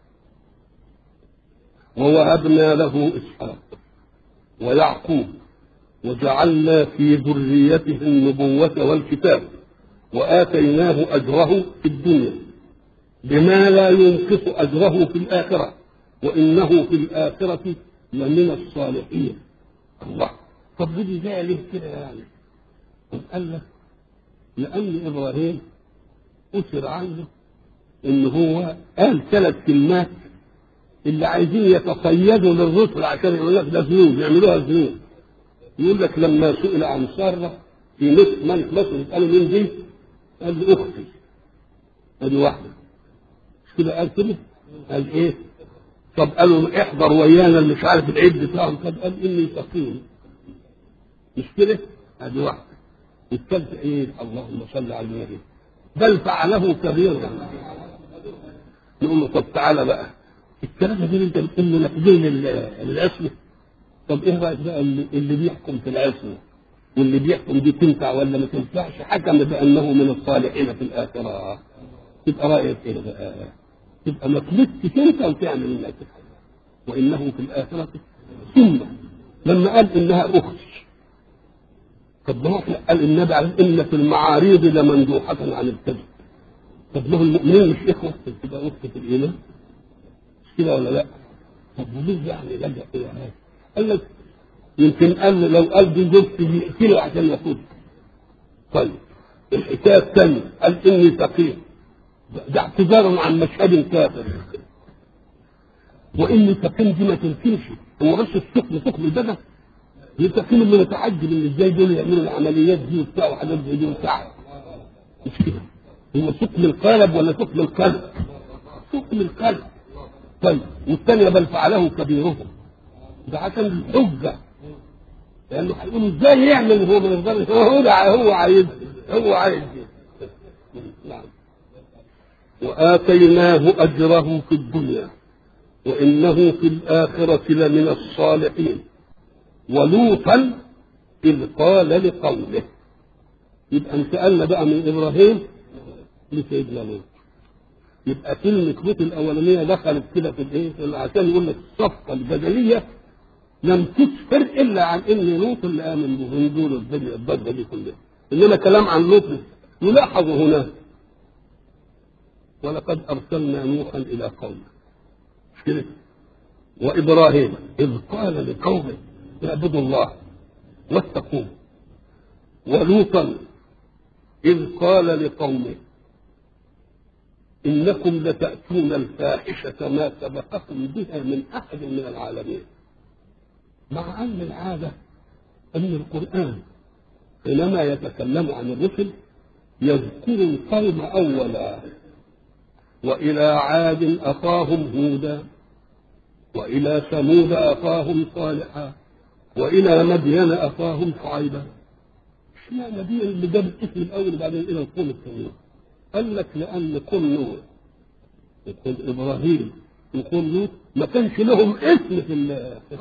ووهبنا له اسحاق ويعقوب وجعلنا في ذريته النبوة والكتاب وآتيناه أجره في الدنيا بما لا ينقص أجره في الآخرة وإنه في الآخرة لمن الصالحين الله طب بدي زي ليه كده يعني طب قال لك لأن إبراهيم أسر عنه إن هو قال ثلاث كلمات اللي عايزين يتصيدوا للرسل عشان يقول لك ده ذنوب يعملوها ذنوب يقول لك لما سئل عن ساره في مصر ملك مصر قالوا مين دي؟ قال لي اختي ادي واحده مش كده قال كده؟ قال ايه؟ طب قالوا احضر ويانا اللي مش عارف العيد بتاعهم طب قال اني سقيم مش كده؟ ادي واحده الثالثه ايه؟ اللهم صل على النبي بل فعله كبيرا نقول له طب تعالى بقى الكلام ده انت بتقول له نقدين العصمه طب ايه رايك بقى اللي, اللي بيحكم في العصمه واللي بيحكم دي تنفع ولا ما تنفعش حكم بانه من الصالحين في الاخره تبقى رايك ايه بقى؟ تبقى ما تمسكش انت وتعمل انك وانه في الاخره ثم لما قال انها اختي طب ما هو قال النبي عليه ان في المعاريض لمندوحه عن الكذب طب ما هو المؤمنين مش اخوه تبقى اخت في الايمان مش كده ولا لا؟ طب وليه يعني لجأ الى هذا؟ قال لك يمكن قال لو قال دي زوجتي يقتله عشان ياخدها طيب الحكايه الثانيه قال اني سقيم ده اعتذار عن مشهد كافر واني سقيم دي ما تمكنش هو بس السقم سقم البدن يسقيم اللي متعجب ان ازاي دول يعملوا العمليات دي وبتاع وحاجات زي دي وبتاع مش كده هو سقم القالب ولا سقم القلب؟ سقم القلب طيب والثانيه بل فعله كبيرهم ده عشان الحجة لأنه هيقولوا ازاي يعمل هو من الظن هو هو عايز هو عايز نعم وآتيناه أجره في الدنيا وإنه في الآخرة لمن الصالحين ولوطا إذ قال لقومه يبقى انتقلنا بقى من إبراهيم لسيدنا لوط يبقى كلمة لوط الأولانية دخلت كده في الإيه؟ عشان يقول لك الصفقة البدنية لم تسفر الا عن ان لوط اللي امن به من دون الدنيا الضجه دي كلها انما كلام عن لوط يلاحظ هنا ولقد ارسلنا نوحا الى قومه مش كده وابراهيم اذ قال لقومه اعبدوا الله واتقوه ولوطا اذ قال لقومه انكم لتاتون الفاحشه ما سبقكم بها من احد من العالمين مع أن العادة أن القرآن حينما يتكلم عن الرسل يذكر القوم أولا وإلى عاد أخاهم هودا وإلى ثمود أخاهم صالحا وإلى مدين أخاهم شعيبا اشمعنى دي اللي جاب الاسم الأول وبعدين إلى القوم الثانيين قال لك لأن قوم نوح وقوم إبراهيم وقوم لوط ما كانش لهم اسم في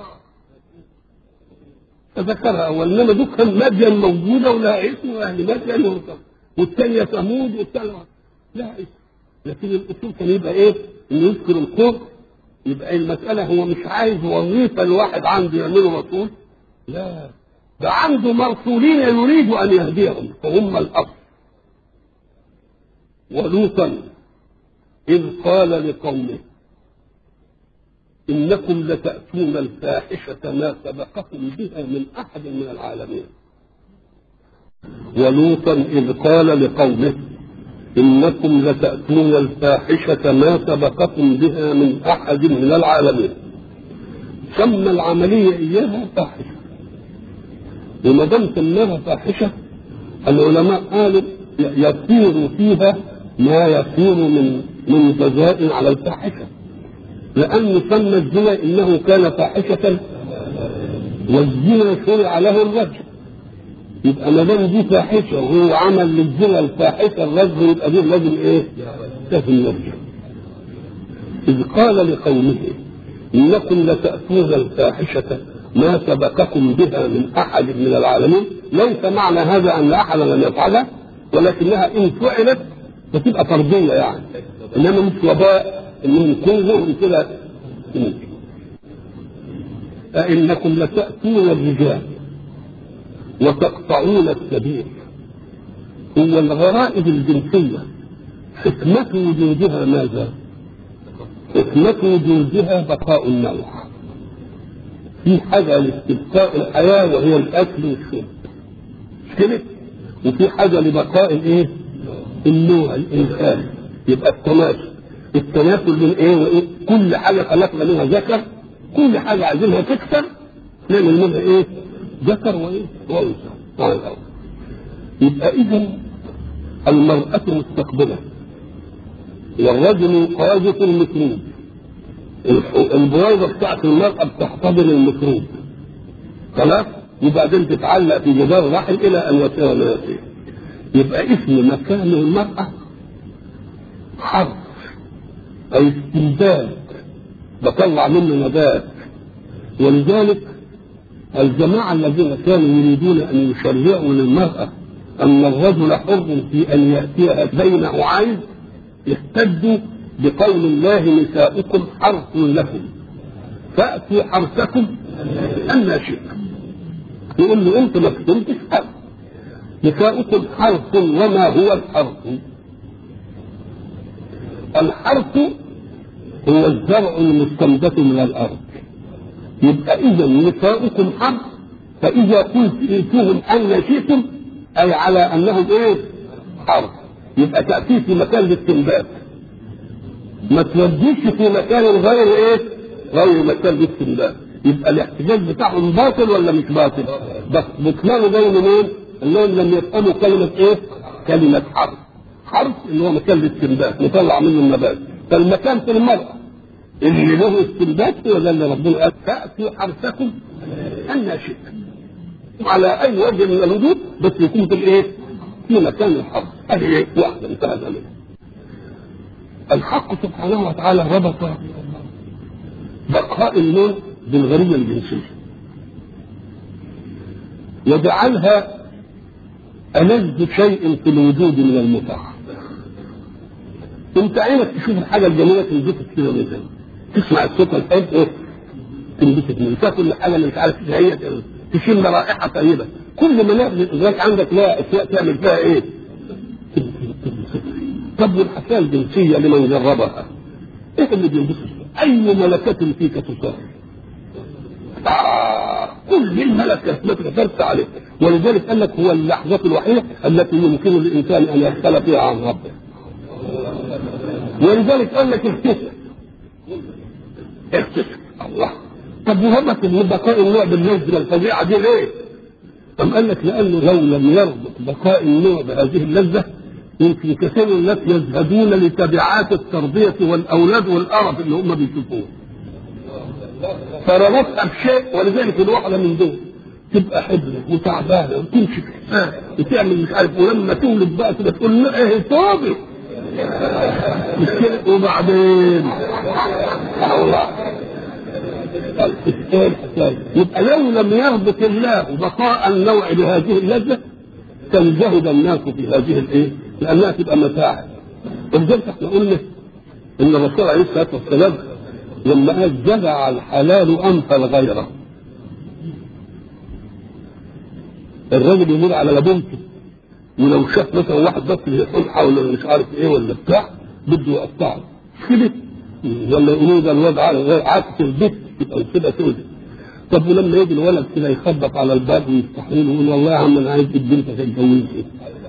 فذكرها اول انما دول كان مدين موجوده ولها اسم واهل مدين والثانيه ثمود والثانيه لها اسم لكن الاصول كان يبقى ايه؟ انه يذكر القوم يبقى المساله هو مش عايز وظيفه الواحد عنده يعمله رسول لا ده عنده مرسولين يريد ان يهديهم فهم الاصل ولوطا اذ قال لقومه إنكم لتأتون الفاحشة ما سبقكم بها من أحد من العالمين ولوطا إذ قال لقومه إنكم لتأتون الفاحشة ما سبقكم بها من أحد من العالمين سمى العملية إياها فاحشة وما دام سماها فاحشة العلماء قالوا يصير فيها ما يصير من من جزاء على الفاحشة لأن سمى الزنا إنه كان فاحشة والزنا شرع له الرجل يبقى ما دام دي فاحشه وهو عمل للزنا الفاحشه الرجل يبقى دي لازم ايه؟ لازم يرجع. إذ قال لقومه إنكم لتأتون الفاحشة ما سبقكم بها من أحد من العالمين ليس معنى هذا أن أحدا لم يفعلها ولكنها إن فعلت فتبقى فردية يعني إنما مش وباء إنهم كلهم كده أئنكم لتأتون الرجال وتقطعون السبيل هو الغرائز الجنسية حكمة وجودها ماذا؟ حكمة وجودها بقاء النوع في حاجة لاستبقاء الحياة وهي الأكل والشرب مش كده؟ وفي حاجة لبقاء الإيه؟ النوع الإنسان يبقى التماثل التماثل من إيه وإيه؟ كل حاجة خلقنا منها ذكر كل حاجة عايزينها تكسر نعمل منها إيه؟ ذكر وايه؟ وانثى على الارض. يبقى اذا المرأة مستقبلة والرجل قاذف الميكروب البويضة بتاعت المرأة بتحتضن الميكروب خلاص؟ وبعدين تتعلق في جدار الرحم إلى أن يصير ما يصير يبقى اسم مكان المرأة حرف أو استمداد بطلع منه نبات ولذلك الجماعة الذين كانوا يريدون أن يشرعوا للمرأة أن الرجل حر في أن يأتيها بينه عين اهتدوا بقول الله نساؤكم حرث لكم فأتوا حرثكم أن شئتم يقول له أنت ما كنتش حرث نساؤكم حرث وما هو الحرث الحرث هو الزرع المستنبت من الأرض يبقى اذا نساؤكم حرث فاذا قلت ائتوهم ان شئتم اي على انهم ايه؟ حرث يبقى تاتي في مكان الاستنبات ما توديش في مكان غير ايه؟ غير مكان الاستنبات يبقى الاحتجاج بتاعهم باطل ولا مش باطل؟ بس بطلانه جاي منين؟ انهم لم يفهموا كلمه ايه؟ كلمه حرث حرث اللي هو مكان الاستنبات نطلع منه النبات فالمكان في المرأة اللي له استنبات هو ده اللي ربنا قال فأتوا حرثكم أن شئتم على أي وجه من الوجود بس يكون في الإيه؟ في مكان الحرث هذه واحدة انتهى منها الحق سبحانه وتعالى ربط بقاء النون بالغريزة الجنسية وجعلها ألذ شيء في الوجود من المتعة انت عينك تشوف الحاجة الجميلة تنبسط كده مثلا تسمع الصوت الحلو ايه تنبسط منه تاكل الحاجة اللي مش عارف هي تشم رائحة طيبة كل ما نقدر عندك لا اشياء تعمل فيها ايه طب والحكاية الجنسية لمن جربها ايه اللي بينبسط اي ملكة فيك تصار آه كل الملكة ما تقدرش عليه ولذلك قال لك هو اللحظة الوحيدة التي يمكن للإنسان أن يختلف فيها عن ربه ولذلك قال لك اغتسل اغتسل الله طب وهبت من بقاء النوع بالنزلة الفظيعة دي ليه؟ أم قال لك لأنه لو لم يربط بقاء النوع بهذه اللذة يمكن كثير من الناس يذهبون لتبعات التربية والأولاد والقرف اللي هم بيشوفوه فربطها بشيء ولذلك الواحدة من دول تبقى حبلة وتعبانة وتمشي في حساب وتعمل مش عارف ولما تولد بقى كده تقول لا ايه توبي مش كده وبعدين الله يبقى لو لم يربط الله بقاء النوع بهذه اللذة كان زهد الناس في هذه الايه؟ لانها تبقى متاع ولذلك احنا قلنا ان الرسول عليه الصلاه والسلام لما قال جدع الحلال انفى الغيره الراجل يمر على لبنته ولو شاف مثلا واحد بس يقول حول مش عارف ايه ولا بتاع بده يقطعه كده لما يقولوا ده الواد عكس البيت يبقى كده سودة طب ولما يجي الولد كده يخبط على الباب ويفتح له يقول والله يا عم انا عايز البنت تتجوزني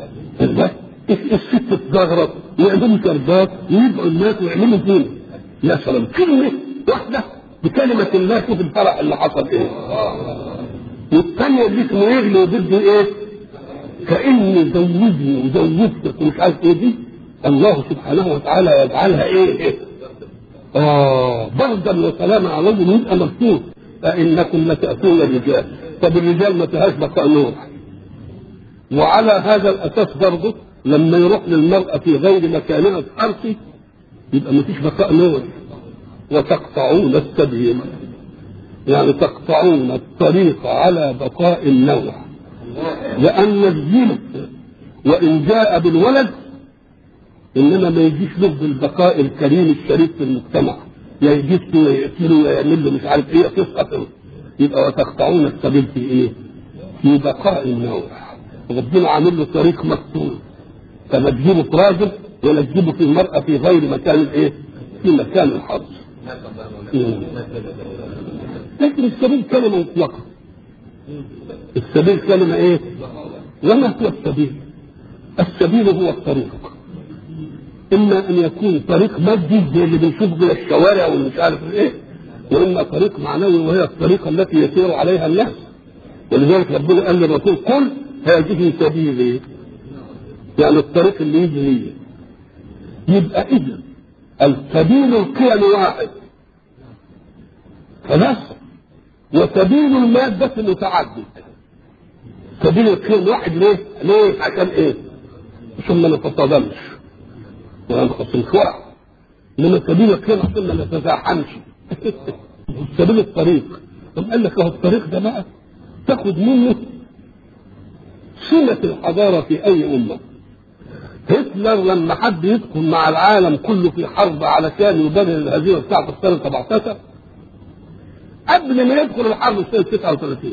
الست تزغرط ويعملوا شربات ويدعوا الناس ويعملوا فينا يا سلام كلمة واحدة بكلمة الله شوف الفرح اللي حصل ايه والثانية اللي اسمه يغلي وبده ايه كأني زوجني وزوجتك ومش عارف ايه دي الله سبحانه وتعالى يجعلها ايه اه بردا وسلاما عليهم يبقى مكتوب فانكم لتاتون الرجال طب الرجال ما فيهاش بقاء نور وعلى هذا الاساس برضه لما يروح للمراه في غير مكانها في حرث يبقى ما فيش بقاء نور وتقطعون السبيل يعني تقطعون الطريق على بقاء النوع لأن الجنس وإن جاء بالولد إنما ما يجيش له بالبقاء الكريم الشريف في المجتمع يا يجسه يا يقتله يا يعمل له مش عارف إيه قصة يبقى وتقطعون السبيل في إيه؟ في بقاء النوع ربنا عامل له طريق مفتوح فما تجيبه في راجل ولا تجيبه في المرأة في غير مكان الإيه؟ في مكان الحظ لكن السبيل كلمة مطلقة السبيل كلمة ايه وما هو السبيل السبيل هو الطريق اما ان يكون طريق مادي زي اللي بنشوف جوه الشوارع والمش عارف ايه واما طريق معنوي وهي الطريقه التي يسير عليها الناس ولذلك ربنا قال للرسول قل هذه سبيلي يعني الطريق اللي يجي لي يبقى اذا السبيل القيم واحد خلاص وسبيل المادة متعدد سبيل القيم واحد ليه؟ ليه؟ عشان ايه؟ عشان ما نتصادمش ولا نخصمش ورع انما سبيل القيم عشان ما نتزاحمش سبيل الطريق طب قال لك اهو الطريق ده بقى تاخد منه سمة الحضارة في أي أمة هتلر لما حد يدخل مع العالم كله في حرب علشان يبرر الهزيمة بتاعته في سنة 17 قبل ما يدخل الحرب في سنة 39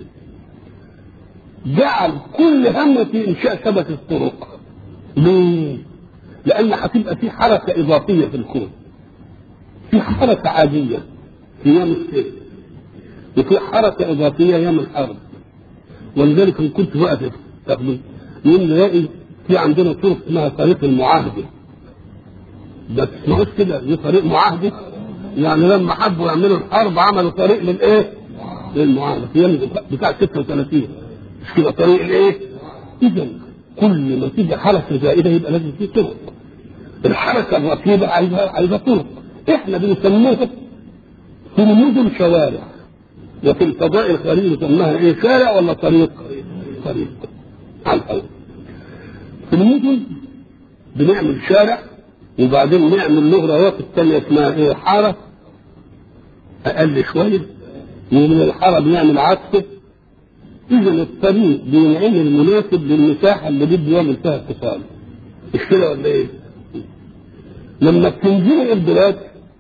جعل كل همه في إنشاء شبكة طرق ليه؟ لأن هتبقى في حركة إضافية في الكون في حركة عادية في أيام السيف وفي حركة إضافية أيام الحرب ولذلك إن كنت واقف تاخدوا يوم نلاقي في عندنا طرق اسمها طريق المعاهدة ده تسمعوش كده دي طريق معاهدة يعني لما حبوا يعملوا الحرب عملوا طريق للايه؟ للمعاهدة في يوم بتاع 36 مش كده طريق الايه؟ إذا كل ما تيجي حركة زائدة يبقى لازم في طرق الحركة الرتيبة عايزة عايزة طرق احنا بنسموها في المدن شوارع وفي الفضاء الخارجي نسميها ايه شارع ولا طريق؟ طريق على الأول في المدن بنعمل شارع وبعدين نعمل له رواتب تانية اسمها ايه حارة أقل شوية ومن الحارة بنعمل عكسه إذا الطريق بينعمل مناسب للمساحة اللي بده يعمل فيها اتصال مش كده ولا إيه؟ لما بتنزل البلاد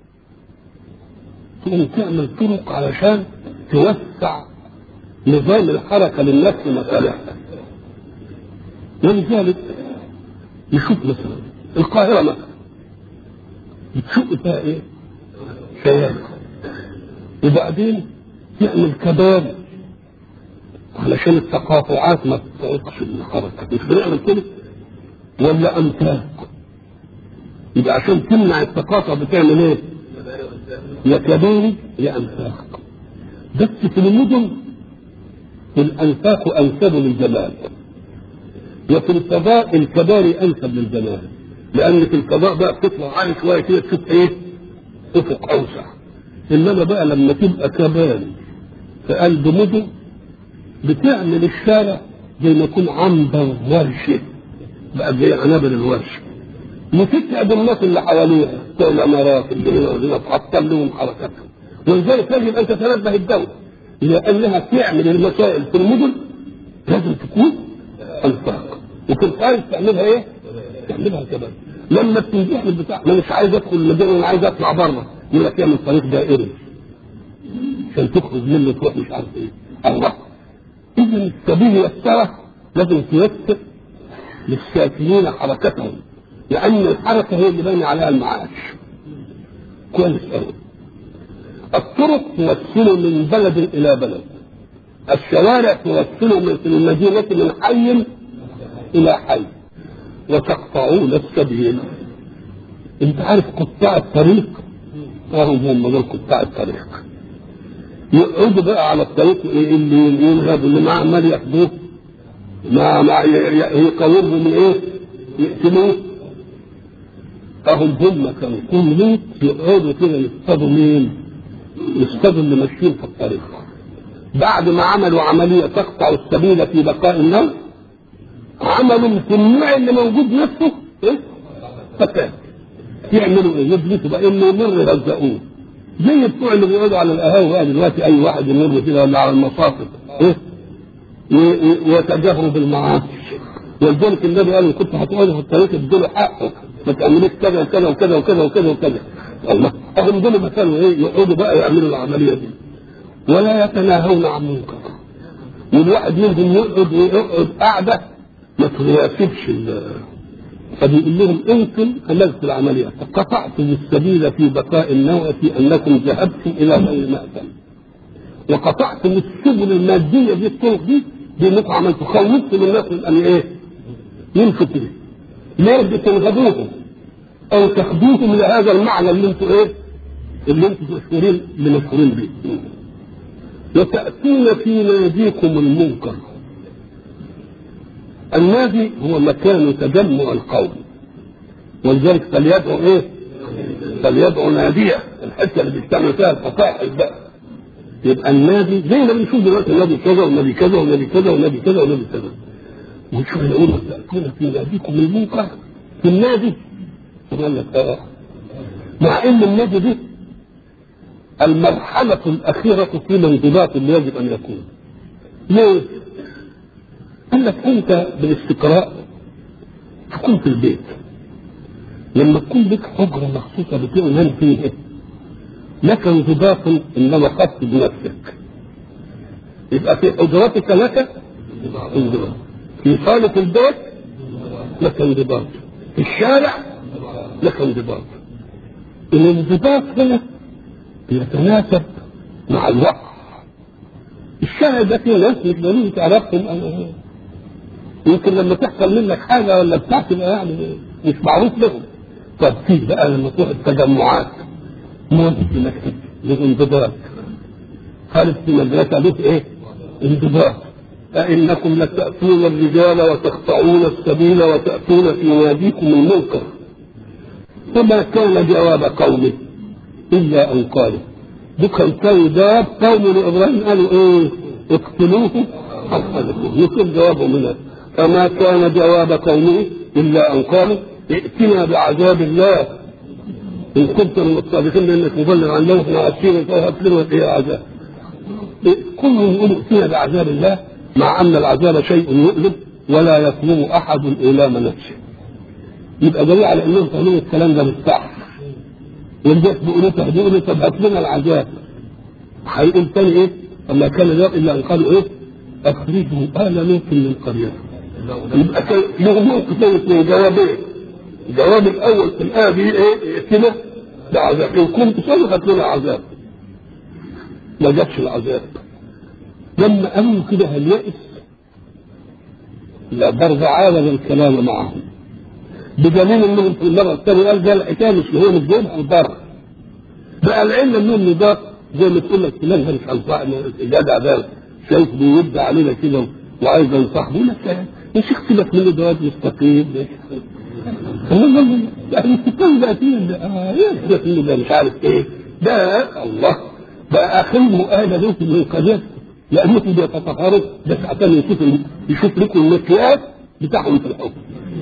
تقوم تعمل طرق علشان توسع نظام الحركة للناس في مصالحها ولذلك نشوف مثلا القاهرة مثلا بتشق فيها ايه؟ شوارع وبعدين تعمل كباري علشان التقاطعات ما تتعطش الحركة مش بنعمل كده ولا أمتاك يبقى عشان تمنع التقاطع بتعمل ايه؟ يا كباري يا أمتاك بس في المدن الأنفاق أنسب للجمال وفي الفضاء الكباري أنسب للجمال لأن في الفضاء بقى بتطلع عالي شوية كده تشوف إيه؟ أفق أوسع إنما بقى لما تبقى كباري في قلب مدن بتعمل الشارع زي ما يكون عنبر ورشة بقى زي عنابر الورشة وتتعب الناس اللي حواليها بتوع الامارات اللي تعطل لهم حركاتهم ولذلك يجب ان تتنبه الدوله لانها تعمل المسائل في المدن لازم تكون انفاق وفي الخارج تعملها ايه؟ تعملها كمان لما بتنجح البتاع انا مش عايز ادخل المدينه انا عايز اطلع بره يقول لك اعمل طريق دائري عشان تخرج منه تروح مش عارف ايه الله اذا السبيل والسرة لازم تيسر للساكنين حركتهم لان الحركه هي اللي بين عليها المعاش كويس قوي الطرق توصل من بلد الى بلد الشوارع توصل من في المدينه من حي الى حي وتقطعون السبيل انت عارف قطاع الطريق فهم هم دول قطاع الطريق يقعدوا بقى على الطريق اللي ينهب اللي معاه عمال ياخدوه مع مع يقاومهم ايه؟ يقتلوه فهم هم كانوا كل ليت يقعدوا كده يصطادوا مين؟ يصطادوا اللي ماشيين في الطريق بعد ما عملوا عملية تقطع السبيل في بقاء النوم عملوا في النوع اللي موجود نفسه ايه؟ فساد يعملوا ايه؟ يبلسوا بقى انه يمر يرزقوه زي بتوع اللي بيقعدوا على القهاوي بقى دلوقتي اي واحد يمر كده ولا على المصافف ايه؟ ويتجاهروا بالمعاصي ولذلك النبي قال ان كنت هتقعدوا في الطريق ادوا حقه ما تعملوش كذا وكذا وكذا وكذا وكذا وكذا الله هم دول مثلا ايه يقعدوا بقى يعملوا العمليه دي ولا يتناهون عن منكر والواحد منهم يقعد يقعد قاعده ما تناسبش فبيقول لهم انتم خللتوا العمليه فقطعتم السبيل في بقاء النوع في انكم ذهبتم الى غير مأتم وقطعتم السبل الماديه دي الطرق دي بانكم عملتوا خوفتم الناس من ان ايه؟ يمشوا كده ليه بتنغدوهم او تاخدوهم لهذا المعنى اللي انتوا ايه؟ اللي انتوا مشهورين اللي مشهورين بيه وتأتون في ناديكم المنكر النادي هو مكان تجمع القوم ولذلك فليدعو ايه؟ فليدعو ناديه الحته اللي بيجتمع فيها الفصائح بقى يبقى النادي زي ما بنشوف دلوقتي النادي كذا والنادي كذا والنادي كذا والنادي كذا والنادي كذا ونشوف نقول تأتون في ناديكم المنكر في النادي يقول لك اه مع ان النادي دي المرحلة الأخيرة في الانضباط اللي يجب أن يكون. ليه؟ قال لك أنت بالاستقراء تكون في البيت. لما تكون لك حجرة مخصوصة بتنام فيها لك انضباط إنما خدت بنفسك. يبقى في حجرتك لك انضباط. في صالة البيت لك انضباط. في الشارع لك انضباط. الانضباط هنا يتناسب مع الوقت الشارع ده فيه ناس مش ضروري تعرفهم أنا يمكن لما تحصل منك حاجه ولا بتاع تبقى يعني مش معروف لهم طب في بقى لما تروح التجمعات ممكن انك له انضباط خالد في مدرسه له ايه؟ انضباط أئنكم لتأتون الرجال وتقطعون السبيل وتأتون في ناديكم المنكر فما كان جواب قومه إلا أن قالوا بكرة كانوا جواب قوم لإبراهيم قالوا إيه اقتلوه أو حذفوه يكون جوابهم هنا فما كان جواب قومه إلا أن قالوا ائتنا بعذاب الله إن كنت من الصادقين لأنك مبلغ عن الله احنا عارفين فهب لنا إيه عذاب كلهم يقولوا ائتنا بعذاب الله مع أن العذاب شيء يؤلم ولا يطلب أحد إيلام نفسه يبقى دليل على أنهم فاهمين الكلام ده مش صح والناس بيقولوا بيقولوا طب هات لنا العذاب هيقول تاني ايه؟ اما كان ذلك الا ان قالوا ايه؟ اخرجوا ال لوط من قريته يبقى كان له موقف ثاني اثنين جوابين الجواب الاول في الايه دي ايه؟ ائتنا بعذاب ان كنت صادق هات لنا عذاب ما جاتش العذاب لما قالوا كده هل يئس؟ لا برجع عالم الكلام معهم بدليل انهم في المره الثانيه قال ده الحكايه مش هو مش جايبها البر بقى العلم انهم نضاف زي ما تقول لك فلان ده مش انصح جدع ده شايف بيود علينا كده وعايز ينصح بيقول لك يا شيخ سيبك منه ده واد مستقيم يعني السكان ده فين ده ايه سيبك منه ده مش عارف ايه ده الله بقى اخرهم اهل بيت من القضيه لانكم بيتطهروا بس عشان يشوف يشوف لكم المقياس بتاعهم في الحكم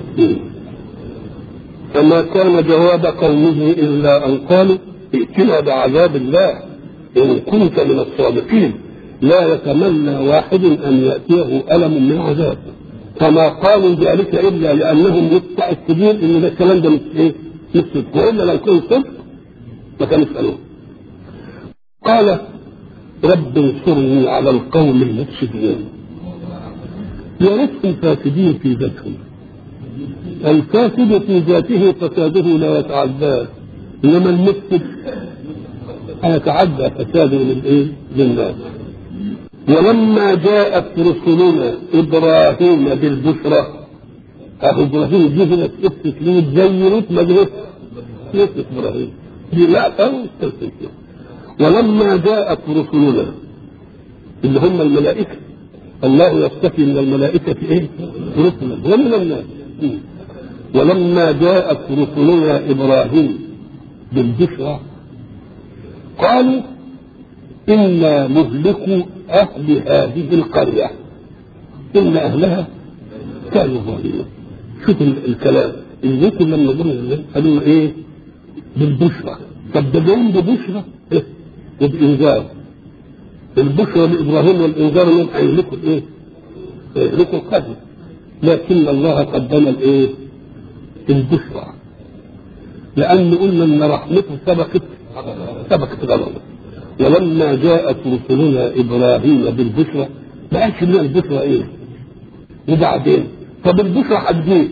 فما كان جواب قومه الا ان قالوا ائتنا بعذاب الله ان كنت من الصادقين لا يتمنى واحد ان ياتيه الم من عذاب فما قالوا ذلك الا لانهم متاكدين ان ده الكلام ده مش ايه؟ مش صدق والا لو كان صدق ما كانوا يسالوه قال رب انصرني على القوم المفسدين يا ريتهم فاسدين في ذاتهم الفاسد في ذاته فساده لا يتعداه انما المفسد هيتعدى فساده للايه؟ للناس ولما جاءت رسلنا ابراهيم بالبشرى اهو ابراهيم دي هنا قصه ليه زي ريت ما جرت قصه ابراهيم دي لا تستلزم ولما جاءت رسلنا اللي هم الملائكه الله يستفي من الملائكه ايه؟ رسلا ومن الناس ولما جاءت رسلنا ابراهيم بالبشرى قالوا إنا مهلكوا أهل هذه القرية إن أهلها كانوا ظالمين شوف الكلام الذكر لما قالوا قالوا إيه بالبشرى طب ده جايين ببشرى إيه؟ وبإنذار البشرى لإبراهيم والإنذار إنهم هيهلكوا الإيه؟ هيهلكوا القرية لكن الله قدم الإيه؟ البشرى لأن قلنا إن رحمته سبقت سبقت غضبه ولما جاءت رسلنا ابراهيم بالبشرى ما قالش لنا البشرى ايه؟ وبعدين طب البشرى هتجيب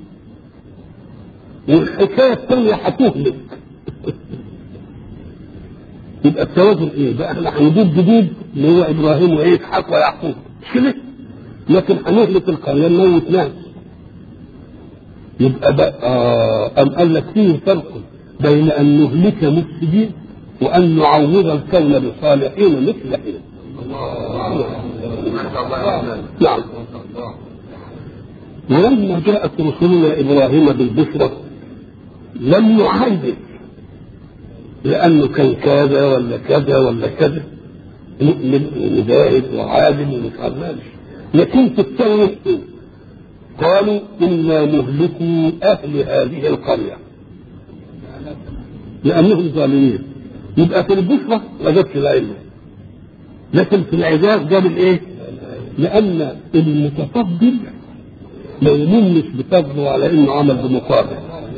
والحكايه الثانيه هتهلك يبقى التوازن ايه؟ بقى احنا هنجيب جديد اللي هو ابراهيم واسحاق ويعقوب مش كده؟ لكن هنهلك القريه نموت ناس يبقى بقى آه أم قال لك فيه فرق بين أن نهلك مفسدين وأن نعوض الكون بصالحين مثل حين نعم ولما جاءت رسلنا إبراهيم بالبشرى لم يعايد لأنه كان كذا ولا كذا ولا كذا مؤمن ومجاهد وعادل ومتعمل لكن في الثانية قالوا إنا مهلكوا أهل هذه القرية لأنهم ظالمين يبقى في البشرى ما جابش العلم لكن في العذاب جاب الايه؟ لأن المتفضل ما يمنش بفضله على انه عمل بمقابل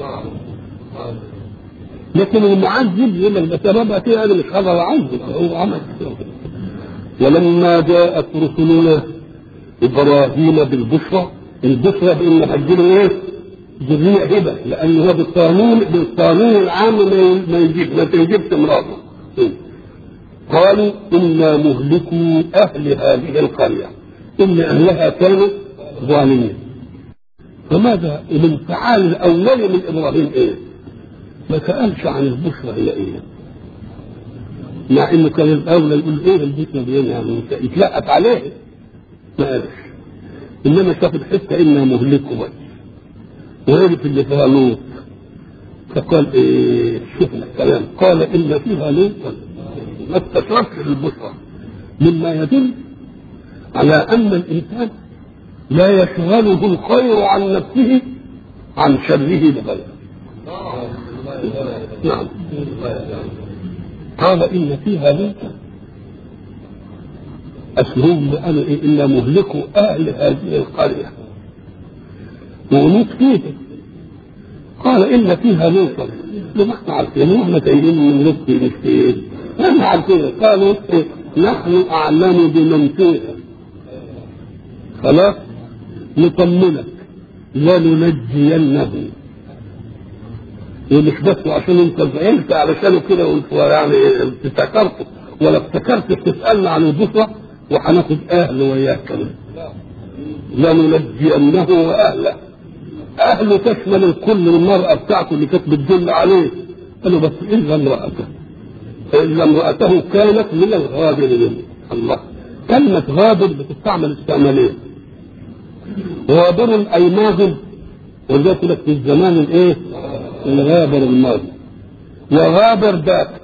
لكن المعذب يقول لك ده سببها كده انا مش هقدر اعذب هو عمل ولما جاءت رسلنا ابراهيم بالبشرى البشرى بان هتجيله ايه؟ ذريه هبه لان هو بالقانون بالقانون العام ما يجيب ما تنجبش مراته قالوا انا مهلكوا اهل هذه القريه ان اهلها كانوا ظالمين فماذا الانفعال الاولي من ابراهيم ايه؟ ما سالش عن البشرى هي ايه؟ مع انه كان الاولى يقول ايه البشرى دي يعني يتلقف عليه ما قالش انما شاف الحته انا مهلكوا بس وعرف اللي فيها لوط فقال ايه شوف الكلام قال ان فيها لوطا ما استشرفش البشرى مما يدل على ان الانسان لا يشغله الخير عن نفسه عن شره لغيره نعم قال ان فيها لوطا أصلهم قالوا إيه إلا مهلكوا أهل هذه القرية ولوط فيه قال إن فيها لوطا لما احنا عارفين احنا جايين من لوط مسكين احنا عارفين قالوا إيه نحن أعلم بمن فيها خلاص نطمنك لننجينه ومش بس عشان انت زعلت علشانه كده وانت يعني افتكرته ولا افتكرت تسالنا عن البشرى وهناخد اهله وياه كمان لننجينه واهله اهله تشمل الكل المراه بتاعته اللي كانت بتدل عليه قالوا بس الا امراته الا امراته كانت من الغابرين الله كلمة غابر بتستعمل استعمالين غابر اي ماضي ولذلك لك في الزمان الايه؟ الغابر الماضي وغابر باكت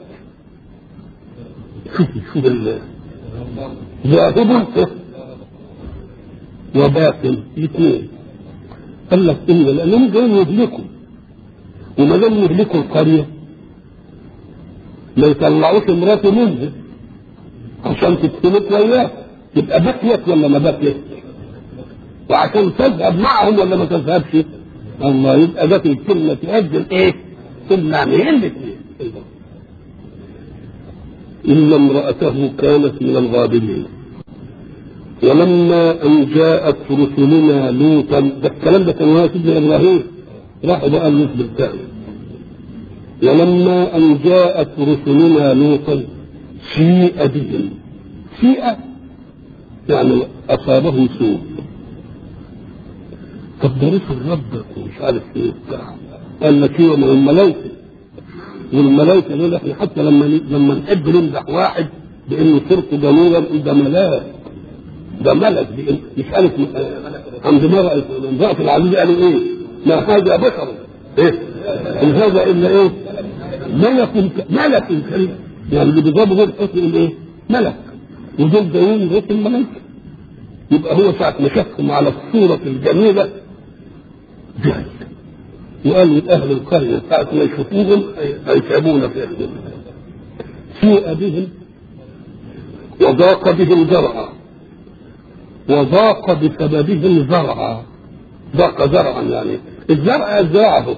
شوف شوف ذاهب وباطن الاثنين قال لك ان لانهم جايين يهلكوا وما دام يهلكوا القريه ما يطلعوش مراته منها عشان تتسلك وياه تبقى بكيت ولا ما بكيت وعشان تذهب معهم ولا ما تذهبش الله يبقى جت الكلمه تؤجل ايه؟ كلمه عن الاثنين إلا امرأته كانت من الغابرين ولما أن جاءت رسلنا لوطا ده الكلام ده كان وهو سيدنا إبراهيم راحوا بقى لوط بالتالي ولما أن جاءت رسلنا لوطا سيء بهم سيء يعني أصابه سوء طب ده رسل ربك ومش عارف ايه بتاع قال لك ايه من الملائكة والملائكة دول احنا حتى لما لما نحب نمدح واحد بانه سرقه جميلا نقول ده ملاك ده ملك مش عارف عند مرأة امرأة العزيز قالوا ايه؟ ما هذا بشر ايه؟ ان هذا الا ايه؟ ملك ملك كريم يعني اللي بيضربه غير حسن ايه؟ ملك ودول دايين غير الملائكة يبقى هو ساعة ما شافهم على الصورة الجميلة جهل وقال لأهل القرية ساعة ما يشوفوهم هيتعبون في أهلهم سيء بهم وضاق بهم زرعا وضاق بسببهم زرعا ضاق زرعا يعني الزرع الزرع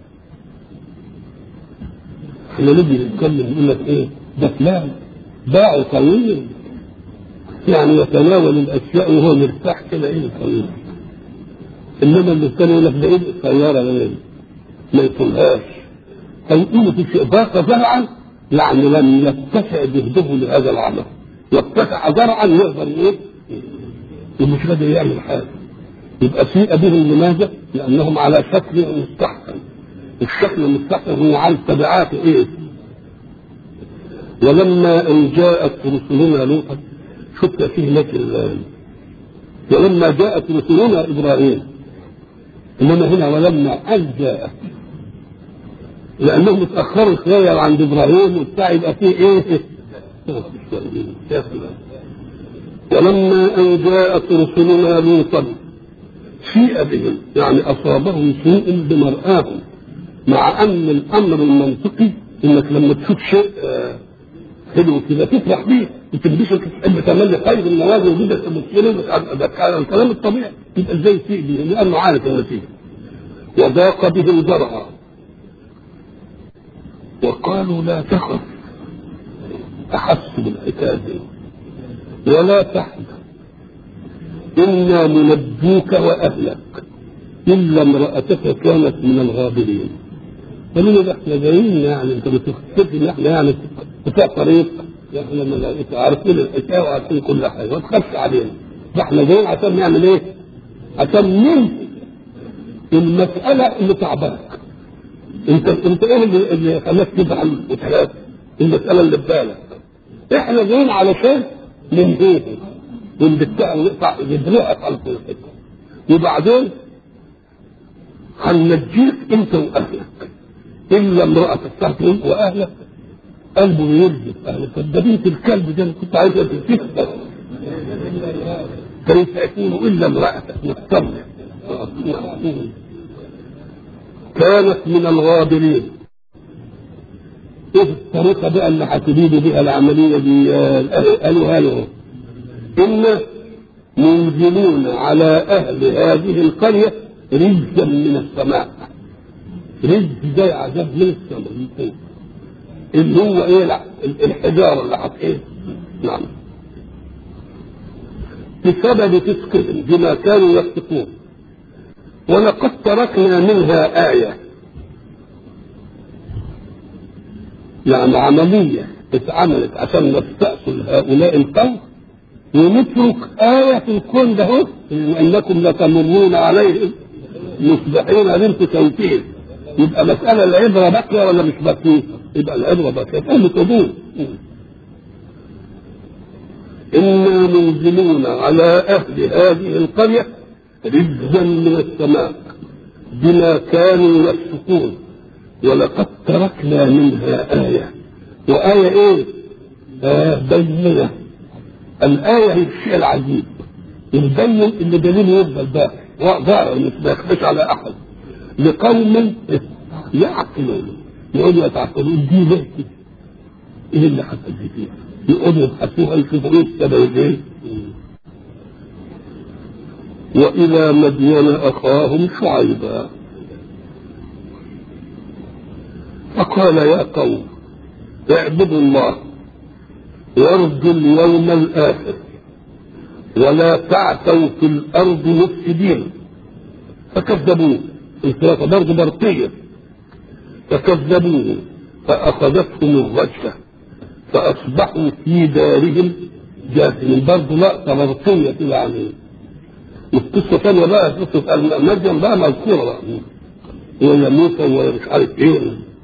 احنا نجي نتكلم نقول لك ايه ده فلان باعه طويل يعني يتناول الاشياء وهو مرتاح كده ايه طويل انما اللي كان يقول لك ده ايه سياره ايه ما يطولهاش فيقولوا في شيء ضاق زرعا يعني لم يتسع جهده لهذا العمل واتسع زرعا يقدر ايه ومش قادر يعمل حاجه يبقى سيء بهم لماذا؟ لانهم على شكل مستحسن الشكل المستحسن هو عن تبعات ايه؟ ولما ان جاءت رسلنا لوطا شفت فيه مثل ولما جاءت رسلنا ابراهيم انما هنا ولما ان جاءت لانهم اتاخروا شويه عند ابراهيم وبتاع يبقى فيه ايه؟ ولما ان جاءت رسلنا لوطا سيء بهم يعني اصابهم سوء بمرآهم مع ان الامر المنطقي انك لما تشوف شيء حلو كده تفرح بيه وتنبسط تحب تملي خير النوازل وجودك تبصيله ده الكلام الطبيعي يبقى ازاي يسيء بهم لانه عارف النتيجه وضاق بهم ذرعا وقالوا لا تخف احسوا بالحكايه دي ولا تحزن إنا منجوك وأهلك إلا امرأتك كانت من الغابرين قالوا ده احنا جايين يعني انت بتختفي ان احنا يعني بتاع طريق احنا ملائكة عارفين الحكاية وعارفين كل حاجة ما تخافش علينا ده احنا جايين عشان نعمل ايه؟ عشان ننهي المسألة اللي تعبانك انت انت ايه اللي, اللي خلاك تزعل وتخاف؟ المسألة اللي في بالك احنا جايين علشان ننهيها والبتاع نقطع يدرعك على كل حته وبعدين هننجيك انت واهلك الا امرأتك تحكم واهلك قلبه يرجف اهلك ده بنت الكلب ده انا كنت عايز تفتح كيف يكون الا امرأتك مطمن كانت من الغابرين ايه الطريقه بقى اللي هتريد بها العمليه دي قالوا قالوا إنا منزلون على أهل هذه القرية رزقا من السماء رزق زي عذاب من السماء من فوق اللي هو ايه الحجارة اللي حط ايه نعم بسبب فسقهم بما كانوا يفسقون ولقد تركنا منها آية يعني عملية اتعملت عشان نستأصل هؤلاء القوم ونترك آية في الكون ده وإنكم لتمرون عليهم مصبحين بنت توكيل يبقى مسألة العبرة باقية ولا مش باقية؟ يبقى العبرة باقية فهم قبول إنا منزلون على أهل هذه القرية رجزا من السماء بما كانوا يفسقون ولقد تركنا منها آية وآية إيه؟ آية بينة الآية هي الشيء العجيب البين اللي دليله يفضل باقي ظاهر مش بيخفش على أحد لقوم يعقلون يقعدوا يتعقلون دي ليه كده؟ ايه اللي حصل دي فيها؟ يقعدوا يبحثوها يشوفوا ايه السبب ايه؟ وإلى مدين أخاهم شعيبا فقال يا قوم اعبدوا الله وارجوا اليوم الآخر ولا تعثوا في الأرض مفسدين فكذبوه الثلاثة برضه برقية فكذبوه فأخذتهم الرجفة فأصبحوا في دارهم جاثمين برضه لقطة مرسية كده عليه والقصة ثانية بقى قصة مريم بقى مذكورة بقى ولا موسى ومش عارف ايه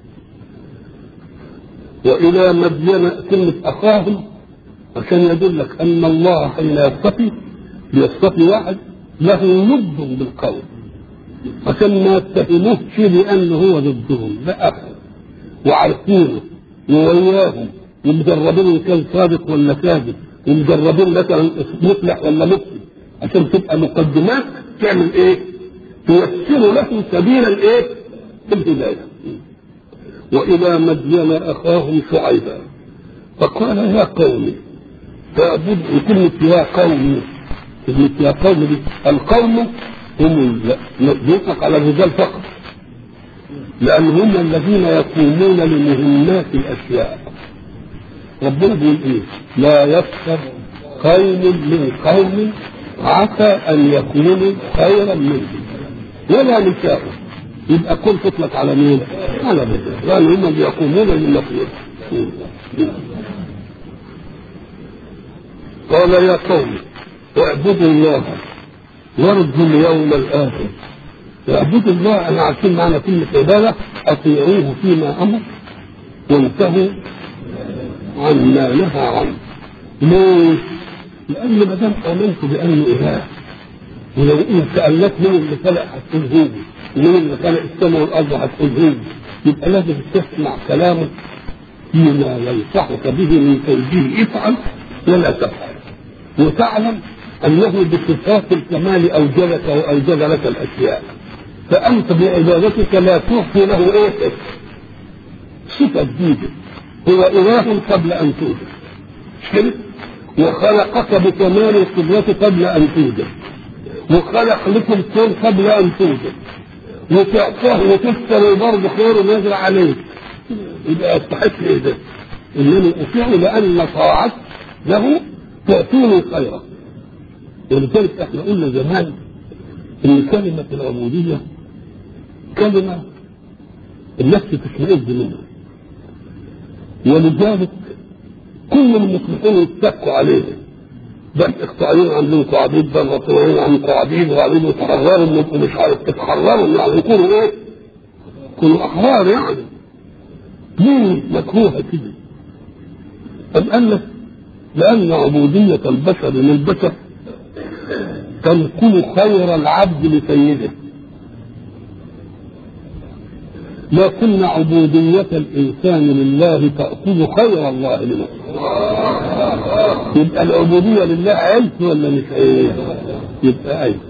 وإلى مدين كلمة أخاهم عشان يدلك أن الله حين يصطفي بيصطفي واحد له ند بالقول عشان ما يتهموش لأنه هو ضدهم ده أخ وعارفينه ووياهم ومجربين إن كان صادق ولا كاذب ومجربين مثلا مصلح ولا مفسد عشان تبقى مقدمات تعمل ايه؟ توسر له سبيل الايه؟ الهدايه. والى مدين اخاهم شعيبا فقال يا قوم فاعبد كلمه يا قوم كلمه يا قوم دي القوم هم يطلق على الرجال فقط لان هم الذين يقومون لمهمات الاشياء ربنا بيقول ايه؟ لا يسخر قوم من قوم عسى ان يكونوا خيرا منهم ولا نساء يبقى كل تطلق على مين؟ على الرجال لان هم اللي يقومون للمخلوق قال يا قوم اعبدوا الله وارجوا اليوم الاخر اعبدوا الله انا عارفين معنى كلمه عباده اطيعوه فيما امر وانتهوا عما نهى عنه ليه؟ لأن ما دام آمنت بأنه إله ولو إن سألت من اللي خلق هتقول هو ومن اللي خلق السماء والأرض هتقول هو يبقى لازم تسمع كلامه فيما ينصحك به من توجيه افعل ولا تفعل وتعلم أنه بصفات الكمال أوجدك وأوجد لك الأشياء فأنت بعبادتك لا تعطي له إيه؟ صفة جديدة هو إله قبل أن توجد مش كده؟ وخلقك بكمال القدرة قبل أن توجد وخلق لكم الكون قبل أن توجد وتعطاه وتكسر برضه خير نازل عليك يبقى يستحق ايه ده؟ انني اطيع لان طاعت له تعطيني خيرا ولذلك احنا قلنا زمان ان كلمة العبودية كلمة النفس تشمئز منها ولذلك كل المصلحين يتكوا عليه بس اقطاعين عاملين عبيد بل وطلعين عنكم عبيد وعبيد وتحرروا انكم مش عارف تتحرروا يعني يكونوا ايه؟ يكونوا احرار يعني ليه مكروهه كده؟ أم قال لك لأن عبودية البشر للبشر تنقل خير العبد لسيده لكن عبودية الإنسان لله تأخذ خير الله لنفسه يبقى العبودية لله عيب ولا مش عيب؟ يبقى عيب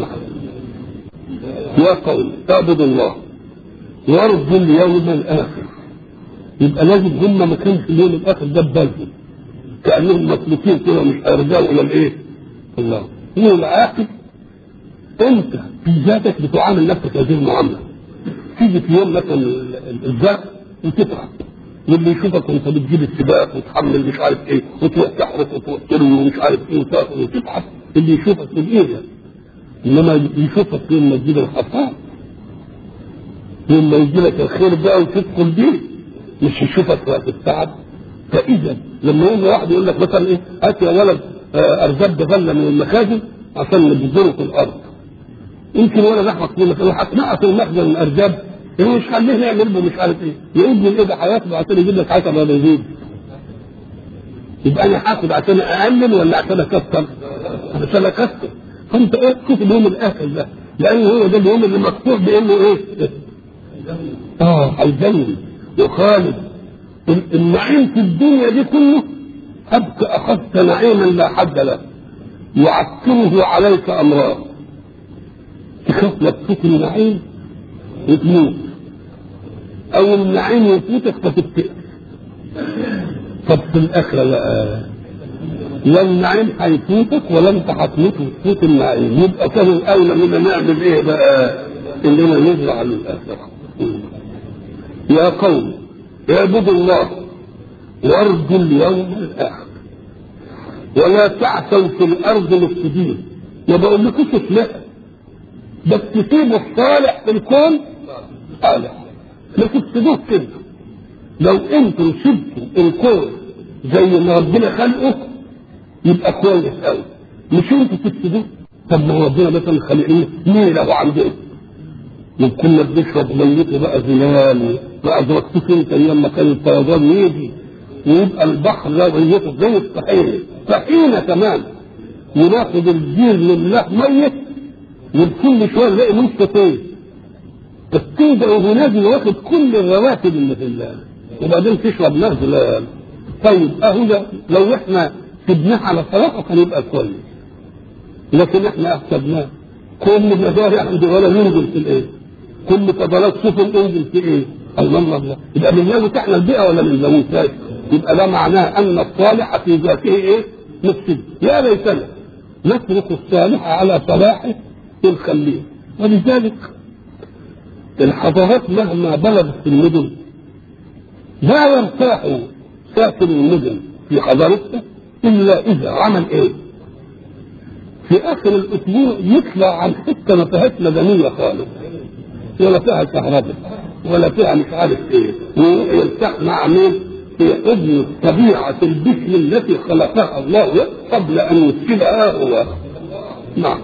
يا قوم اعبدوا الله وارجوا اليوم الآخر يبقى لازم هم ما كانش اليوم الآخر ده ببالهم كأنهم مسلوكين كده مش هيرجعوا إلى الإيه؟ الله اليوم الآخر أنت في ذاتك بتعامل نفسك هذه المعاملة تيجي في يوم مثلا الزرع وتتعب واللي يشوفك وانت بتجيب السباق وتحمل مش عارف ايه وتروح تحرق وتروح تروي ومش عارف ايه وتاكل وتتعب اللي يشوفك من ايه ده انما يشوفك يوم ما تجيب الحصان يوم ما يجي لك الخير بقى وتدخل بيه مش يشوفك وقت التعب فاذا لما يجي واحد يقول لك مثلا ايه هات يا ولد ارزاق غله من المخازن عشان نبذره في الارض يمكن ولا لحظه تقول لك انا هتنقص المخزن من ارزاق هو مش خليه يعمل به مش عارف ايه يقول من ايه ده حياته عشان يجيب لك حاجه ولا يزيد يبقى انا هاخد عشان اقلل ولا عشان اكثر؟ عشان اكثر فانت ايه شوف اليوم الاخر ده لان هو ده اليوم اللي مكتوب بانه ايه؟ اه هيجنن وخالد النعيم في الدنيا دي كله أبك أخذت نعيما لا حد له يعكره عليك أمراض تخاف لك فوت النعيم وتموت أو النعيم يفوتك فتبتئس طب في الآخرة بقى لا النعيم هيفوتك ولا انت هتموت وتفوت النعيم يبقى كان الاولى منا نعمل ايه بقى؟ اننا نزرع للاخره. يا قوم اعبدوا الله وارجوا اليوم الاخر ولا تعثوا في الارض مفسدين ما بقول لكوش لا بس تسيبوا الصالح في الكون صالح ما تفسدوش كده لو انتم سبتوا الكون زي ما ربنا خلقه يبقى كويس قوي مش انتوا تفسدوه طب ما ربنا مثلا خلقنا مين له عندنا كنا بنشرب ميته بقى زلال بقى ادركتوش انت ايام ما كان الفيضان يجي ويبقى البحر ده ميته زي الطحينه طحينه كمان وناخد الجير لله ميت وكل شويه نلاقي نص طين الطين ده وهو نازل واخد كل الرواتب اللي في الله وبعدين تشرب ناس زلال طيب اهو ده لو احنا سبناه على صلاحه كان يبقى كويس لكن احنا احسبناه كل مزارع عند ولا ننزل في الايه كل فضلات سفن انزل في ايه الله الله الله يبقى بنزود احنا البيئه ولا بنزودهاش يبقى ده معناه ان الصالح في ذاته ايه مفسد يا ليتنا نترك الصالح على صلاحه ونخليه ولذلك الحضارات مهما بلغت في المدن لا يرتاح ساكن المدن في حضارتها الا اذا عمل ايه في اخر الاسبوع يطلع عن حته ما فيهاش مدنيه خالص ولا فيها كهرباء ولا فيها مش عارف ايه ويرتاح مع مين في حضن طبيعة البشر التي خلقها الله قبل أن يسكبها هو نعم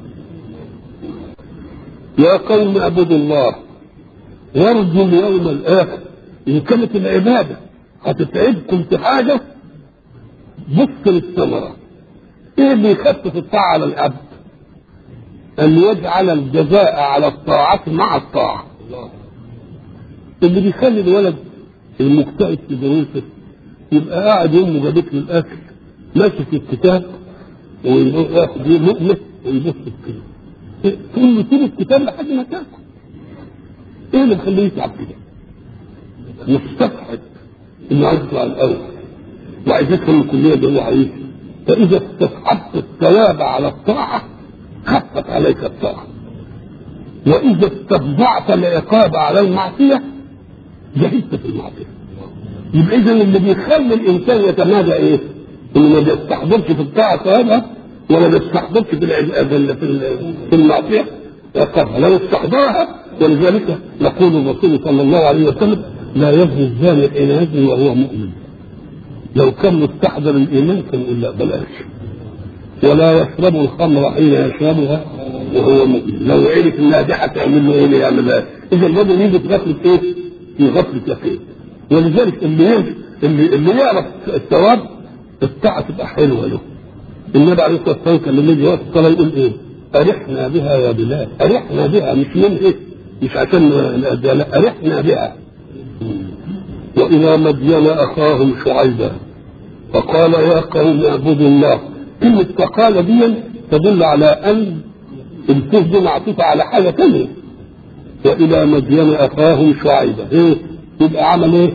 يا قوم اعبدوا الله وارجوا اليوم الآخر إن كانت العبادة هتتعبكم في حاجة بص للثمرة إيه اللي يخفف الطاعة على العبد؟ أن يجعل الجزاء على الطاعة مع الطاعة اللي بيخلي الولد المجتهد في دراسته يبقى قاعد يوم جابت له الأكل ماشي في الكتاب وياخد لقمة ويبص كده تقول له سيب الكتاب لحد ما تاكل ايه اللي مخليه يتعب كده؟ مستبحث انه عايز يطلع الاول وعايز يدخل الكليه اللي هو عايزها فاذا استصحبت الثواب على الطاعه خفت عليك الطاعه واذا استفزعت العقاب على المعصيه زهدت في المعصيه يبقى اذا اللي بيخلي الانسان يتمادى ايه؟ انه ما بيستحضرش في الطاعه ثوابها ولا بيستحضرش في العب- في في المعصيه عقابها لو استحضرها ولذلك يقول الرسول صلى الله عليه وسلم لا يزني الزاني حين يزني وهو مؤمن لو كان مستحضر الايمان كان يقول لا بلاش ولا يشرب الخمر حين يشربها وهو مؤمن لو عرف انها دي هتعمل له ايه اللي يعملها اذا الرجل يجي في غفله ايه؟ في غفله يقين ولذلك اللي يجي اللي, اللي يعرف الثواب الطاعه تبقى حلوه له النبي عليه الصلاه والسلام كان لما يجي وقت الصلاه يقول ايه؟ ارحنا بها يا بلال ارحنا بها مش من ايه؟ مش عشان لا لا ارحنا بها والى مدين اخاهم شعيبا فقال يا قوم اعبدوا الله كلمة فقال دي تدل على أن الفه دي معطوفة على حاجة ثانية وإلى مدين أخاهم شعيبا إيه؟ يبقى عمل إيه؟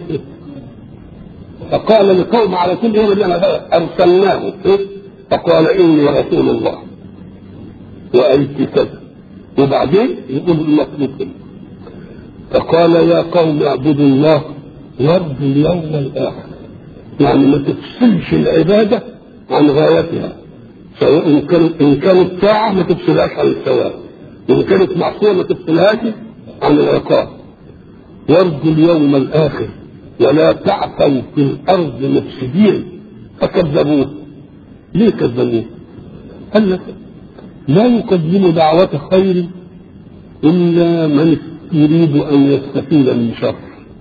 فقال لقوم على كل يوم اللي أنا أرسلناه إيه؟ فقال إني رسول الله وأيت كذا وبعدين يقول المطلوب إيه؟ فقال يا قوم اعبدوا الله وارجوا اليوم الآخر يعني ما تفصلش العبادة عن غايتها سواء إن كانت إن كانت طاعة ما تفصلهاش عن الثواب إن كانت معصية ما تفصلهاش عن العقاب وارجوا اليوم الآخر ولا تعثوا في الأرض مفسدين فكذبوه ليه كذبوه؟ قال لك لا يقدم دعوة خير إلا من يريد أن يستفيد من شر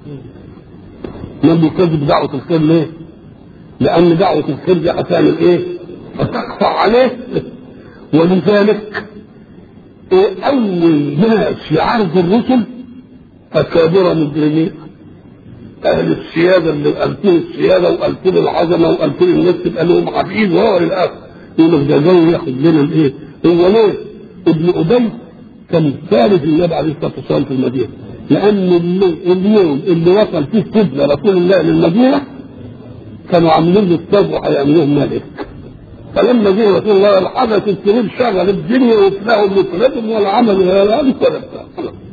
من بيكذب دعوة الخير ليه؟ لأن دعوة الخير دي هتعمل إيه؟ هتقطع عليه ولذلك إيه أول ناس في عرض الرسل أكابر مجرمين أهل السيادة اللي ألفين السيادة وألفين العظمة وألفين الناس تبقى لهم عبيد وهو للآخر يقول لك ده جو ياخد لنا الإيه؟ هو ليه؟ ابن أبي كان ثالث النبي عليه الصلاة والسلام في المدينة لأن اليوم اللي وصل فيه قبلة رسول الله للمدينة كانوا عاملين له الطب وهيعملوه ملك فلما جه رسول الله الحدث الكبير شغل الدنيا وتلاقوا مثلهم ولا عملوا ولا ولا بتاع